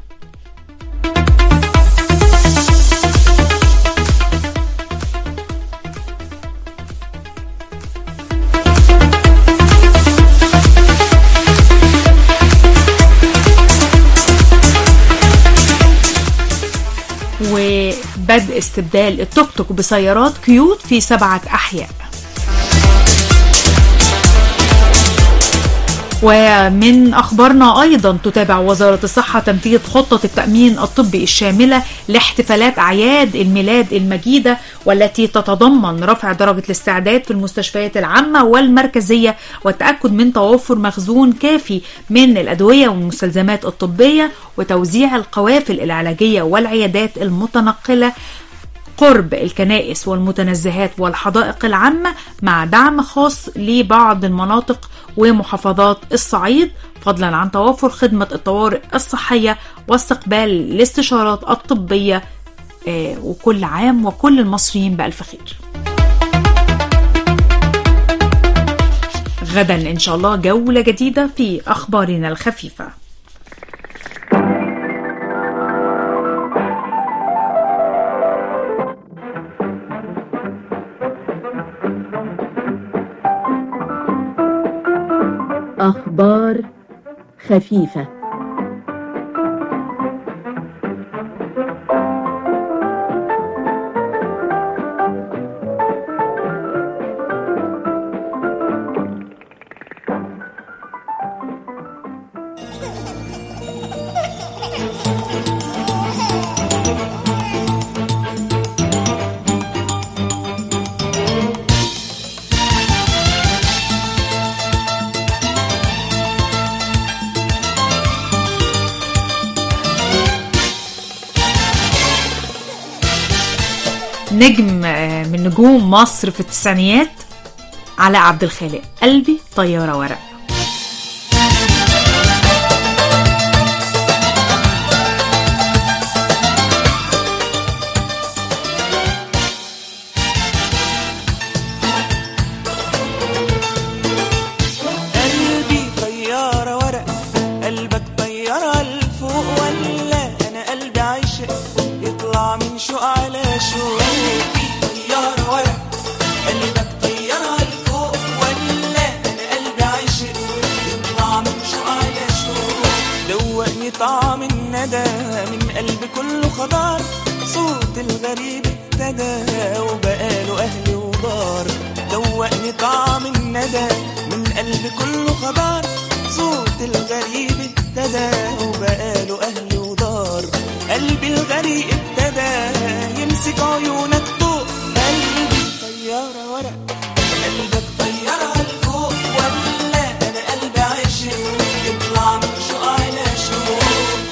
وبدء استبدال التوك توك بسيارات كيوت في سبعة أحياء ومن أخبارنا أيضا تتابع وزارة الصحة تنفيذ خطة التأمين الطبي الشاملة لاحتفالات أعياد الميلاد المجيدة والتي تتضمن رفع درجة الاستعداد في المستشفيات العامة والمركزية والتأكد من توفر مخزون كافي من الأدوية والمستلزمات الطبية وتوزيع القوافل العلاجية والعيادات المتنقلة قرب الكنائس والمتنزهات والحدائق العامة مع دعم خاص لبعض المناطق ومحافظات الصعيد فضلا عن توفر خدمة الطوارئ الصحية واستقبال الاستشارات الطبية آه، وكل عام وكل المصريين بألف خير غدا إن شاء الله جولة جديدة في أخبارنا الخفيفة أخبار خفيفة نجم آه، من نجوم مصر في التسعينيات علاء عبد الخالق قلبي طيارة ورق قلبي طيارة ورق يطلع من شوق على شوق طيارة ورق قلبك طيارة لفوق ولا أنا قلبي عاشق يطلع من شوق على شوق دوقني طعم الندى من قلبي كله خضار صوت الغريب ابتدى وبقاله أهل ودار دوقني طعم الندى من قلبي كله خضار صوت الغريب ابتدى وبقاله أهل ودار قلبي الغريب ابتدى يمسك عيونك طوق قلبي طيارة ورق قلبك طيارة لفوق ولا أنا قلبي عاشق يطلع من شوق على شوق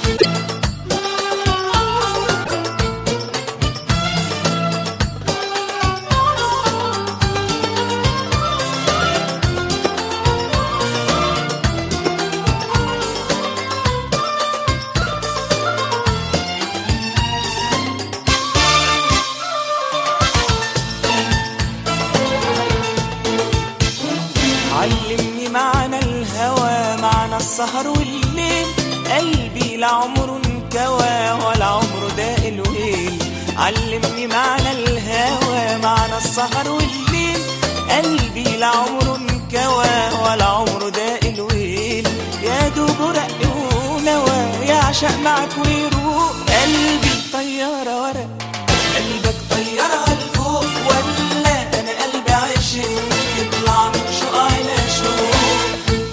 علمني معنى الهوى معنى السهر والليل قلبي لا عمره انكوى ولا عمره داق الويل علمني معنى الهوى معنى السهر والليل قلبي لا عمره انكوى ولا عمره داق الويل يا دوب رق ونوى يعشق معك ويروق قلبي طيارة ورق قلبك طيارة لفوق ولا أنا قلبي عاشق يطلع من شوق على شوق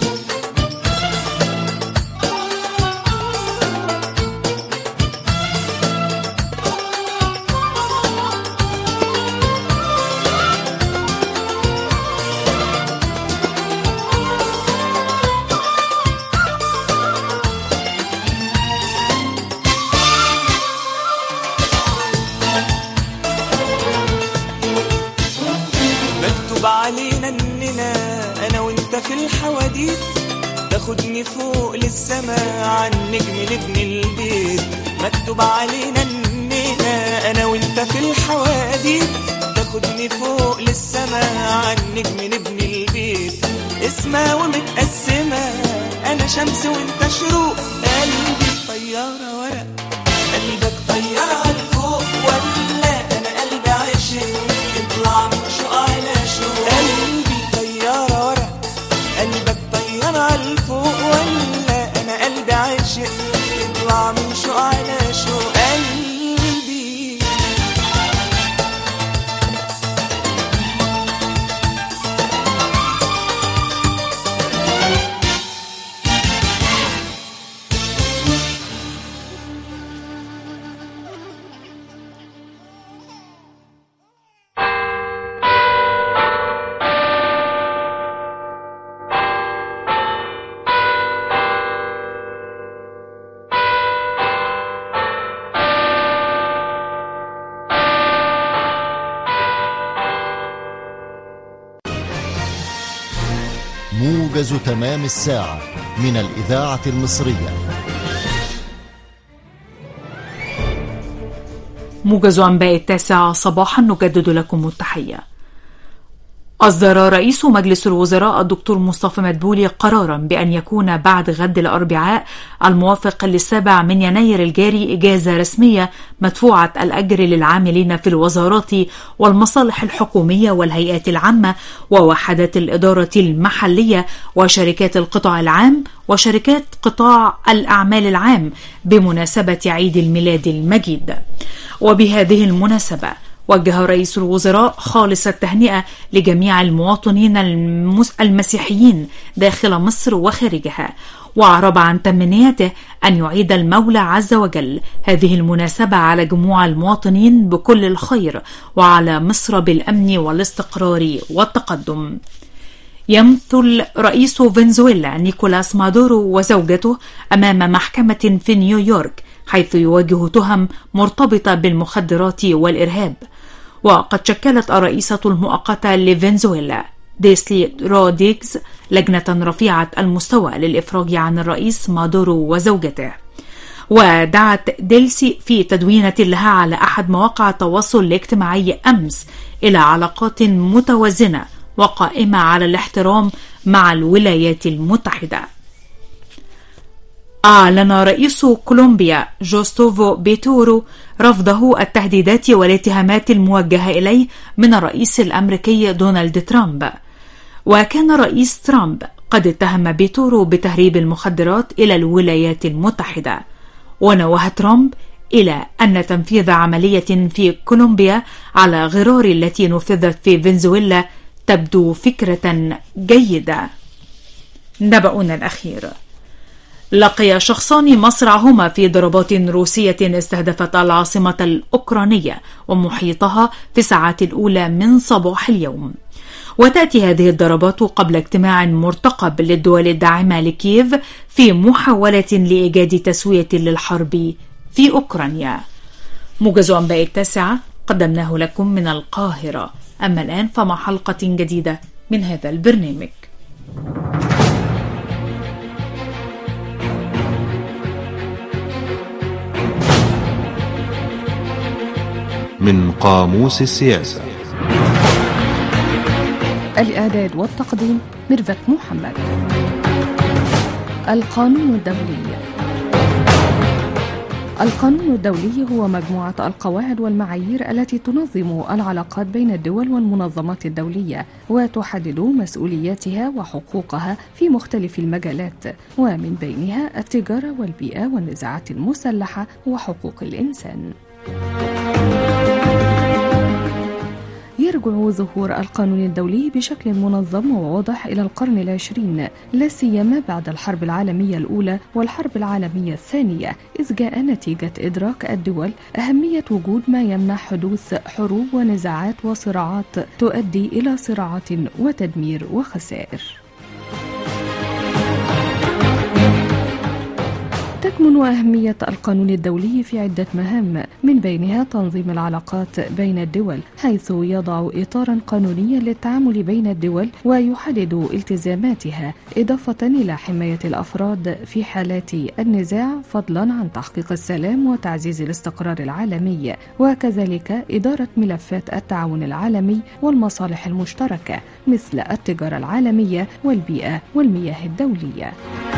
مكتوب علينا اننا انا وانت في الحواديت تاخدني فوق للسما عن نجم لابن البيت مكتوب علينا اننا انا وانت في الحواديت تاخدني فوق للسما عن نجم لابن البيت اسمها ومتقسمة انا شمس وانت شروق قلبي طيارة ورق قلبك طيارة لفوق ولا انا قلبي عاشق يطلع من شوق على شوق قلبي طيارة ورق قلبك طيارة لفوق ولا انا قلبي عاشق يطلع من شوق على شوق قلبي موجز تمام الساعة من الإذاعة المصرية موجز أنباء التاسعة صباحا نجدد لكم التحية أصدر رئيس مجلس الوزراء الدكتور مصطفى مدبولي قرارا بأن يكون بعد غد الأربعاء الموافق للسابع من يناير الجاري إجازة رسمية مدفوعة الأجر للعاملين في الوزارات والمصالح الحكومية والهيئات العامة ووحدات الإدارة المحلية وشركات القطاع العام وشركات قطاع الأعمال العام بمناسبة عيد الميلاد المجيد وبهذه المناسبة وجه رئيس الوزراء خالص التهنئة لجميع المواطنين المس- المسيحيين داخل مصر وخارجها وأعرب عن تمنياته أن يعيد المولى عز وجل هذه المناسبة على جموع المواطنين بكل الخير وعلى مصر بالأمن والاستقرار والتقدم يمثل رئيس فنزويلا نيكولاس مادورو وزوجته أمام محكمة في نيويورك حيث يواجه تهم مرتبطة بالمخدرات والإرهاب وقد شكلت الرئيسة المؤقتة لفنزويلا ديسلي روديكز لجنة رفيعة المستوى للإفراج عن الرئيس مادورو وزوجته ودعت ديلسي في تدوينة لها على أحد مواقع التواصل الاجتماعي أمس إلى علاقات متوازنة وقائمة على الاحترام مع الولايات المتحدة أعلن رئيس كولومبيا جوستوفو بيتورو رفضه التهديدات والاتهامات الموجهة إليه من الرئيس الأمريكي دونالد ترامب وكان رئيس ترامب قد اتهم بيتورو بتهريب المخدرات إلى الولايات المتحدة ونوه ترامب إلى أن تنفيذ عملية في كولومبيا على غرار التي نفذت في فنزويلا تبدو فكرة جيدة نبأنا الأخير لقي شخصان مصرعهما في ضربات روسية استهدفت العاصمة الأوكرانية ومحيطها في الساعات الأولى من صباح اليوم وتأتي هذه الضربات قبل اجتماع مرتقب للدول الداعمة لكييف في محاولة لإيجاد تسوية للحرب في أوكرانيا موجز أنباء التاسعة قدمناه لكم من القاهرة أما الآن فمع حلقة جديدة من هذا البرنامج من قاموس السياسة الإعداد والتقديم ميرفت محمد القانون الدولي القانون الدولي هو مجموعة القواعد والمعايير التي تنظم العلاقات بين الدول والمنظمات الدولية وتحدد مسؤولياتها وحقوقها في مختلف المجالات ومن بينها التجارة والبيئة والنزاعات المسلحة وحقوق الإنسان. يرجع ظهور القانون الدولي بشكل منظم وواضح إلى القرن العشرين لا سيما بعد الحرب العالمية الأولى والحرب العالمية الثانية إذ جاء نتيجة إدراك الدول أهمية وجود ما يمنع حدوث حروب ونزاعات وصراعات تؤدي إلى صراعات وتدمير وخسائر. تكمن أهمية القانون الدولي في عدة مهام من بينها تنظيم العلاقات بين الدول حيث يضع إطارا قانونيا للتعامل بين الدول ويحدد التزاماتها إضافة إلى حماية الأفراد في حالات النزاع فضلا عن تحقيق السلام وتعزيز الاستقرار العالمي وكذلك إدارة ملفات التعاون العالمي والمصالح المشتركة مثل التجارة العالمية والبيئة والمياه الدولية.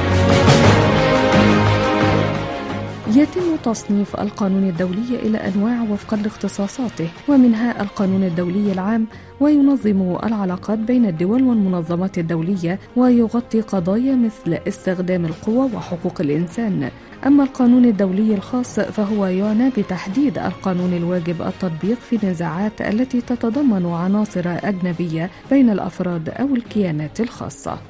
يتم تصنيف القانون الدولي إلى أنواع وفقا لاختصاصاته ومنها القانون الدولي العام وينظم العلاقات بين الدول والمنظمات الدولية ويغطي قضايا مثل استخدام القوى وحقوق الإنسان أما القانون الدولي الخاص فهو يعنى بتحديد القانون الواجب التطبيق في النزاعات التي تتضمن عناصر أجنبية بين الأفراد أو الكيانات الخاصة.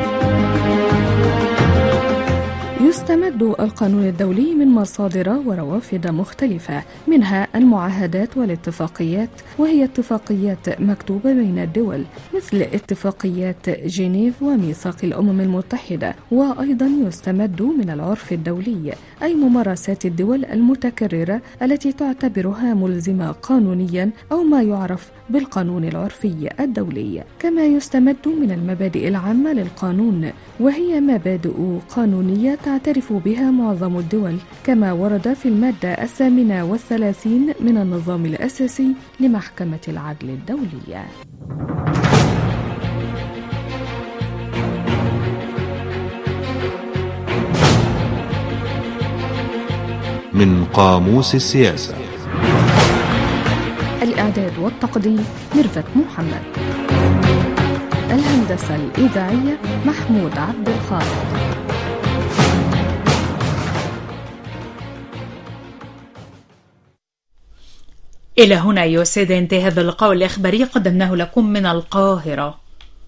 يستمد القانون الدولي من مصادر وروافد مختلفة منها المعاهدات والاتفاقيات وهي اتفاقيات مكتوبة بين الدول مثل اتفاقيات جنيف وميثاق الأمم المتحدة وأيضا يستمد من العرف الدولي أي ممارسات الدول المتكررة التي تعتبرها ملزمة قانونيا أو ما يعرف بالقانون العرفي الدولي كما يستمد من المبادئ العامة للقانون وهي مبادئ قانونية تعترف بها معظم الدول كما ورد في المادة الثامنة والثلاثين من النظام الأساسي لمحكمة العدل الدولية من قاموس السياسة الإعداد والتقديم ميرفت محمد الهندسة الإذاعية محمود عبد الخالق إلى هنا أيها السادة انتهى هذا اللقاء الإخباري قدمناه لكم من القاهرة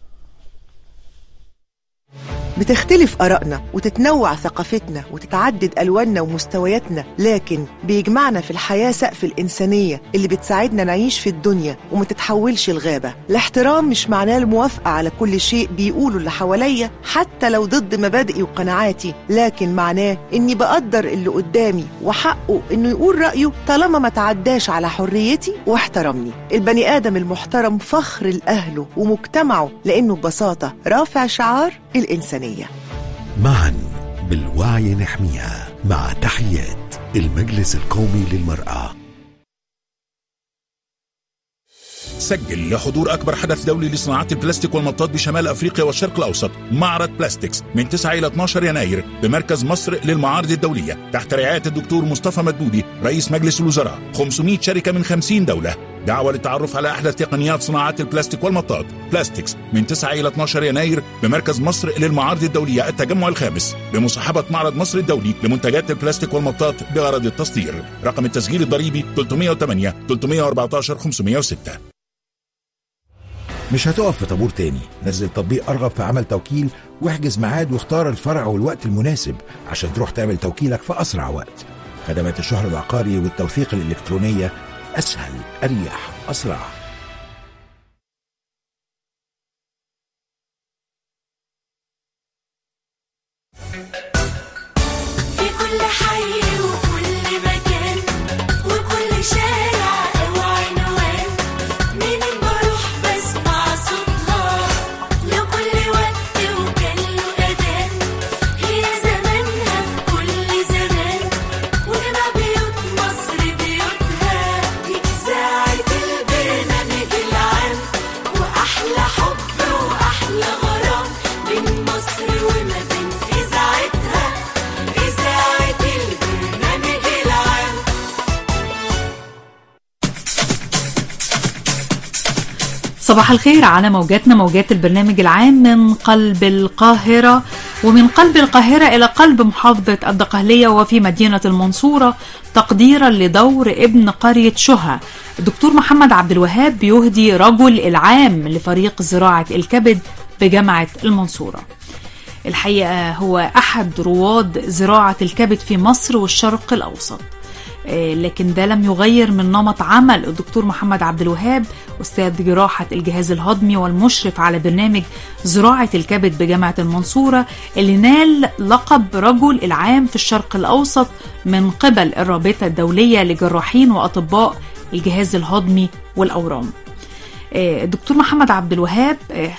بتختلف آرائنا وتتنوع ثقافتنا وتتعدد ألواننا ومستوياتنا لكن بيجمعنا في الحياة سقف الإنسانية اللي بتساعدنا نعيش في الدنيا وما تتحولش الغابة الاحترام مش معناه الموافقة على كل شيء بيقوله اللي حواليا حتى لو ضد مبادئي وقناعاتي لكن معناه إني بقدر اللي قدامي وحقه إنه يقول رأيه طالما ما تعداش على حريتي واحترمني البني آدم المحترم فخر لأهله ومجتمعه لأنه ببساطة رافع شعار الإنسانية معا بالوعي نحميها مع تحيات المجلس القومي للمرأة سجل لحضور أكبر حدث دولي لصناعات البلاستيك والمطاط بشمال أفريقيا والشرق الأوسط معرض بلاستيكس من 9 إلى 12 يناير بمركز مصر للمعارض الدولية تحت رعاية الدكتور مصطفى مدبودي رئيس مجلس الوزراء 500 شركة من 50 دولة دعوة للتعرف على أحدث تقنيات صناعات البلاستيك والمطاط بلاستيكس من 9 إلى 12 يناير بمركز مصر للمعارض الدولية التجمع الخامس بمصاحبة معرض مصر الدولي لمنتجات البلاستيك والمطاط بغرض التصدير رقم التسجيل الضريبي 308 314 506 مش هتقف في طابور تاني نزل تطبيق ارغب في عمل توكيل واحجز ميعاد واختار الفرع والوقت المناسب عشان تروح تعمل توكيلك في اسرع وقت خدمات الشهر العقاري والتوثيق الالكترونيه اسهل اريح اسرع في كل حي وكل مكان وكل شارع أو عنوان منين بروح بسمع صوتها لكل وقت وكان له أذان هي زمانها في كل زمان وجمع بيوت مصر بيوتها دي إذاعة البرنامج العام وأحلى حب وأحلى غرام بين مصر وما بين إذاعتها إذاعة البرنامج العام صباح الخير على موجاتنا موجات البرنامج العام من قلب القاهرة ومن قلب القاهرة إلى قلب محافظة الدقهلية وفي مدينة المنصورة تقديرا لدور ابن قرية شهى الدكتور محمد عبد الوهاب بيهدي رجل العام لفريق زراعة الكبد بجامعة المنصورة الحقيقة هو أحد رواد زراعة الكبد في مصر والشرق الأوسط آه، لكن ده لم يغير من نمط عمل الدكتور محمد عبد الوهاب أستاذ جراحة الجهاز الهضمي والمشرف على برنامج زراعة الكبد بجامعة المنصورة اللي نال لقب رجل العام في الشرق الأوسط من قبل الرابطة الدولية لجراحين وأطباء الجهاز الهضمي والأورام آه، الدكتور محمد عبد الوهاب آه،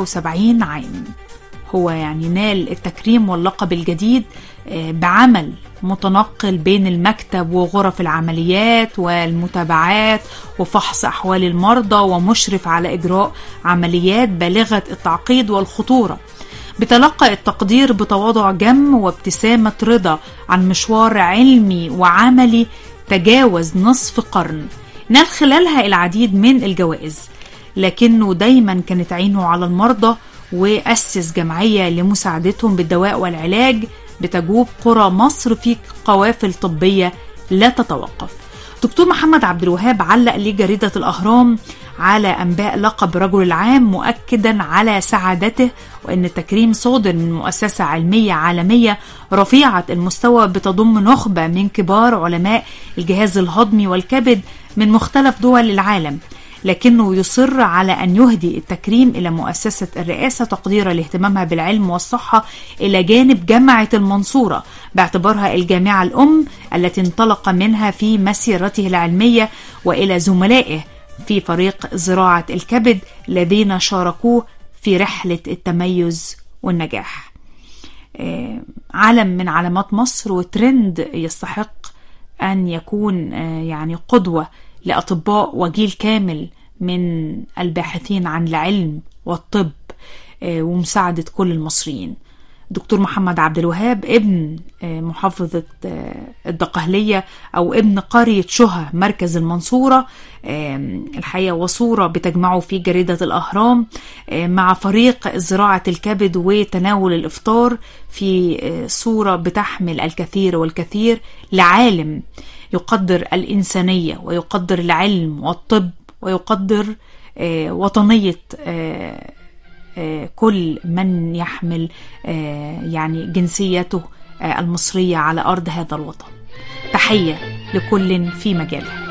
75 عام هو يعني نال التكريم واللقب الجديد آه، بعمل متنقل بين المكتب وغرف العمليات والمتابعات وفحص أحوال المرضى ومشرف على إجراء عمليات بالغة التعقيد والخطورة بتلقى التقدير بتواضع جم وابتسامة رضا عن مشوار علمي وعملي تجاوز نصف قرن نال خلالها العديد من الجوائز لكنه دايما كانت عينه على المرضى وأسس جمعية لمساعدتهم بالدواء والعلاج بتجوب قرى مصر في قوافل طبية لا تتوقف دكتور محمد عبد الوهاب علق لجريدة الأهرام على أنباء لقب رجل العام مؤكدا على سعادته وأن التكريم صادر من مؤسسة علمية عالمية رفيعة المستوى بتضم نخبة من كبار علماء الجهاز الهضمي والكبد من مختلف دول العالم لكنه يصر على أن يهدي التكريم إلى مؤسسة الرئاسة تقديرا لاهتمامها بالعلم والصحة إلى جانب جامعة المنصورة باعتبارها الجامعة الأم التي انطلق منها في مسيرته العلمية وإلى زملائه في فريق زراعة الكبد الذين شاركوه في رحلة التميز والنجاح آه، علم من علامات مصر وترند يستحق أن يكون آه، يعني قدوة لأطباء وجيل كامل من الباحثين عن العلم والطب آه، ومساعدة كل المصريين دكتور محمد عبد الوهاب ابن آه، محافظة آه، الدقهلية أو ابن قرية شهى مركز المنصورة آم، الحقيقة وصورة بتجمعه في جريدة الأهرام آه، مع فريق زراعة الكبد وتناول الإفطار في آه، صورة بتحمل الكثير والكثير لعالم يقدر الإنسانية ويقدر العلم والطب ويقدر آه، وطنية آه، آه، كل من يحمل آه، يعني جنسيته آه، المصرية على أرض هذا الوطن تحية لكل في مجاله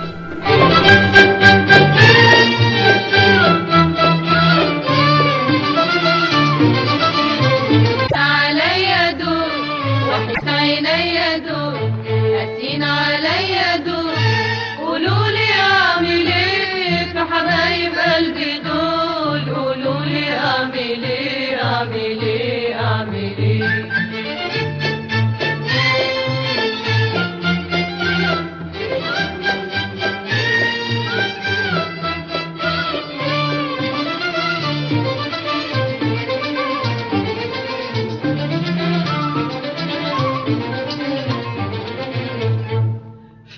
عليا دور وحف عينيا دور قاسين عليا دور قولوا لي اعمل ايه في حبايب قلبي دول قولوا لي اعمل ايه اعمل ايه اعمل ايه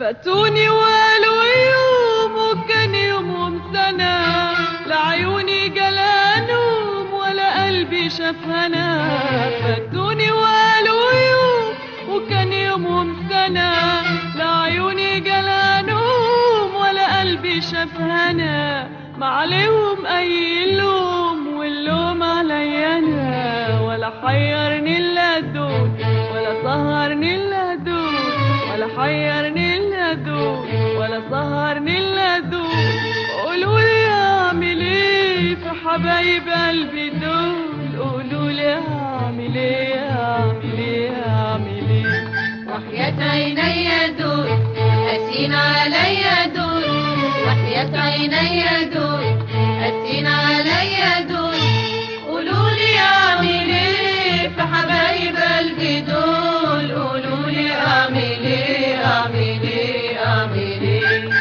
فاتوني وقالوا يوم وكان يومهم سنة لعيوني جلانهم ولا قلبي شاف هنا فاتوني وقالوا يوم وكان يومهم سنة لعيوني جلانهم ولا قلبي شاف هنا ما عليهم أي لوم واللوم عليا أنا ولا حيرني إلا دول ولا سهرني إلا دول ولا حيرني إلا دول ولا سهرني إلا دول قولوا لي أعمل إيه في حبايب قلبي دول قولوا لي أعمل إيه أعمل إيه أعمل إيه وحياة عيني دول قاسين عليا دول وحياة عيني دول قاسين عليا دول قولوا لي اعمل ايه في حبايب قلبي دول قولوا لي اعمل ايه اعمل ايه اعمل ايه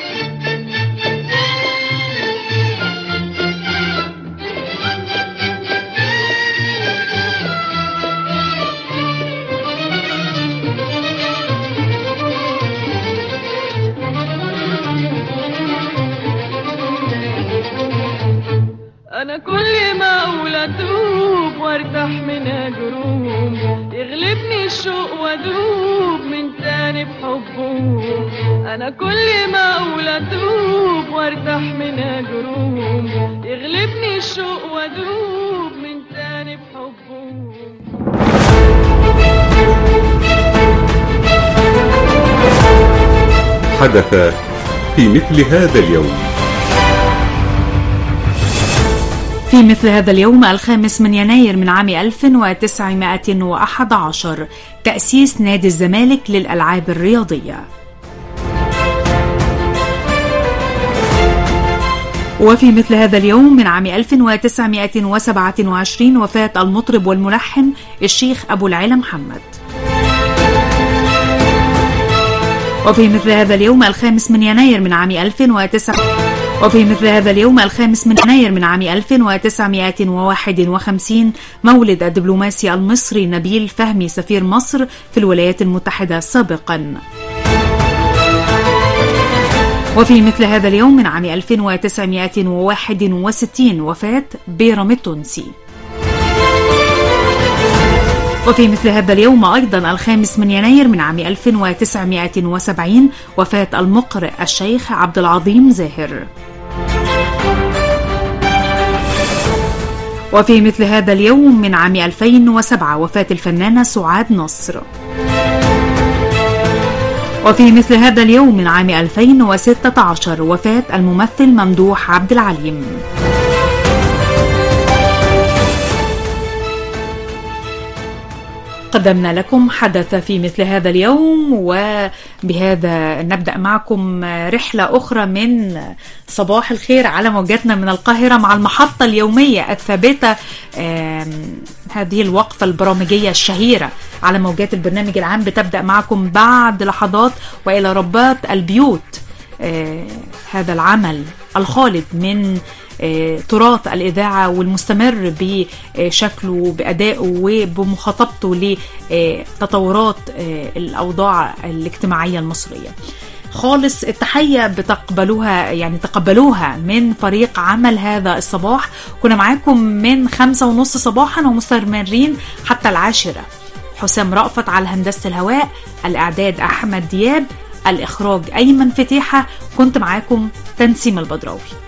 انا كل ما اقول اتوب وارتاح من اجروم يغلبني الشوق وادوب من تاني بحبهم انا كل ما اقول اتوب وارتاح من اجروم يغلبني الشوق وادوب من تاني بحبهم حدث في مثل هذا اليوم في مثل هذا اليوم الخامس من يناير من عام 1911 تأسيس نادي الزمالك للألعاب الرياضية وفي مثل هذا اليوم من عام 1927 وفاة المطرب والملحن الشيخ أبو العلا محمد وفي مثل هذا اليوم الخامس من يناير من عام 2009 وفي مثل هذا اليوم الخامس من يناير من عام 1951 مولد الدبلوماسي المصري نبيل فهمي سفير مصر في الولايات المتحدة سابقا وفي مثل هذا اليوم من عام 1961 وفاة بيرم التونسي وفي مثل هذا اليوم أيضا الخامس من يناير من عام 1970 وفاة المقرئ الشيخ عبد العظيم زاهر وفي مثل هذا اليوم من عام 2007 وفاة الفنانة سعاد نصر وفي مثل هذا اليوم من عام 2016 وفاة الممثل ممدوح عبد العليم قدمنا لكم حدث في مثل هذا اليوم وبهذا نبدأ معكم رحلة أخرى من صباح الخير على موجاتنا من القاهرة مع المحطة اليومية الثابتة هذه الوقفة البرامجية الشهيرة على موجات البرنامج العام بتبدأ معكم بعد لحظات وإلى ربات البيوت هذا العمل الخالد من تراث الإذاعة والمستمر بشكله بأدائه وبمخاطبته لتطورات الأوضاع الاجتماعية المصرية خالص التحية بتقبلوها يعني تقبلوها من فريق عمل هذا الصباح كنا معاكم من خمسة ونص صباحا ومستمرين حتى العاشرة حسام رأفت على هندسة الهواء الإعداد أحمد دياب الإخراج أيمن فتيحة كنت معاكم تنسيم البدراوي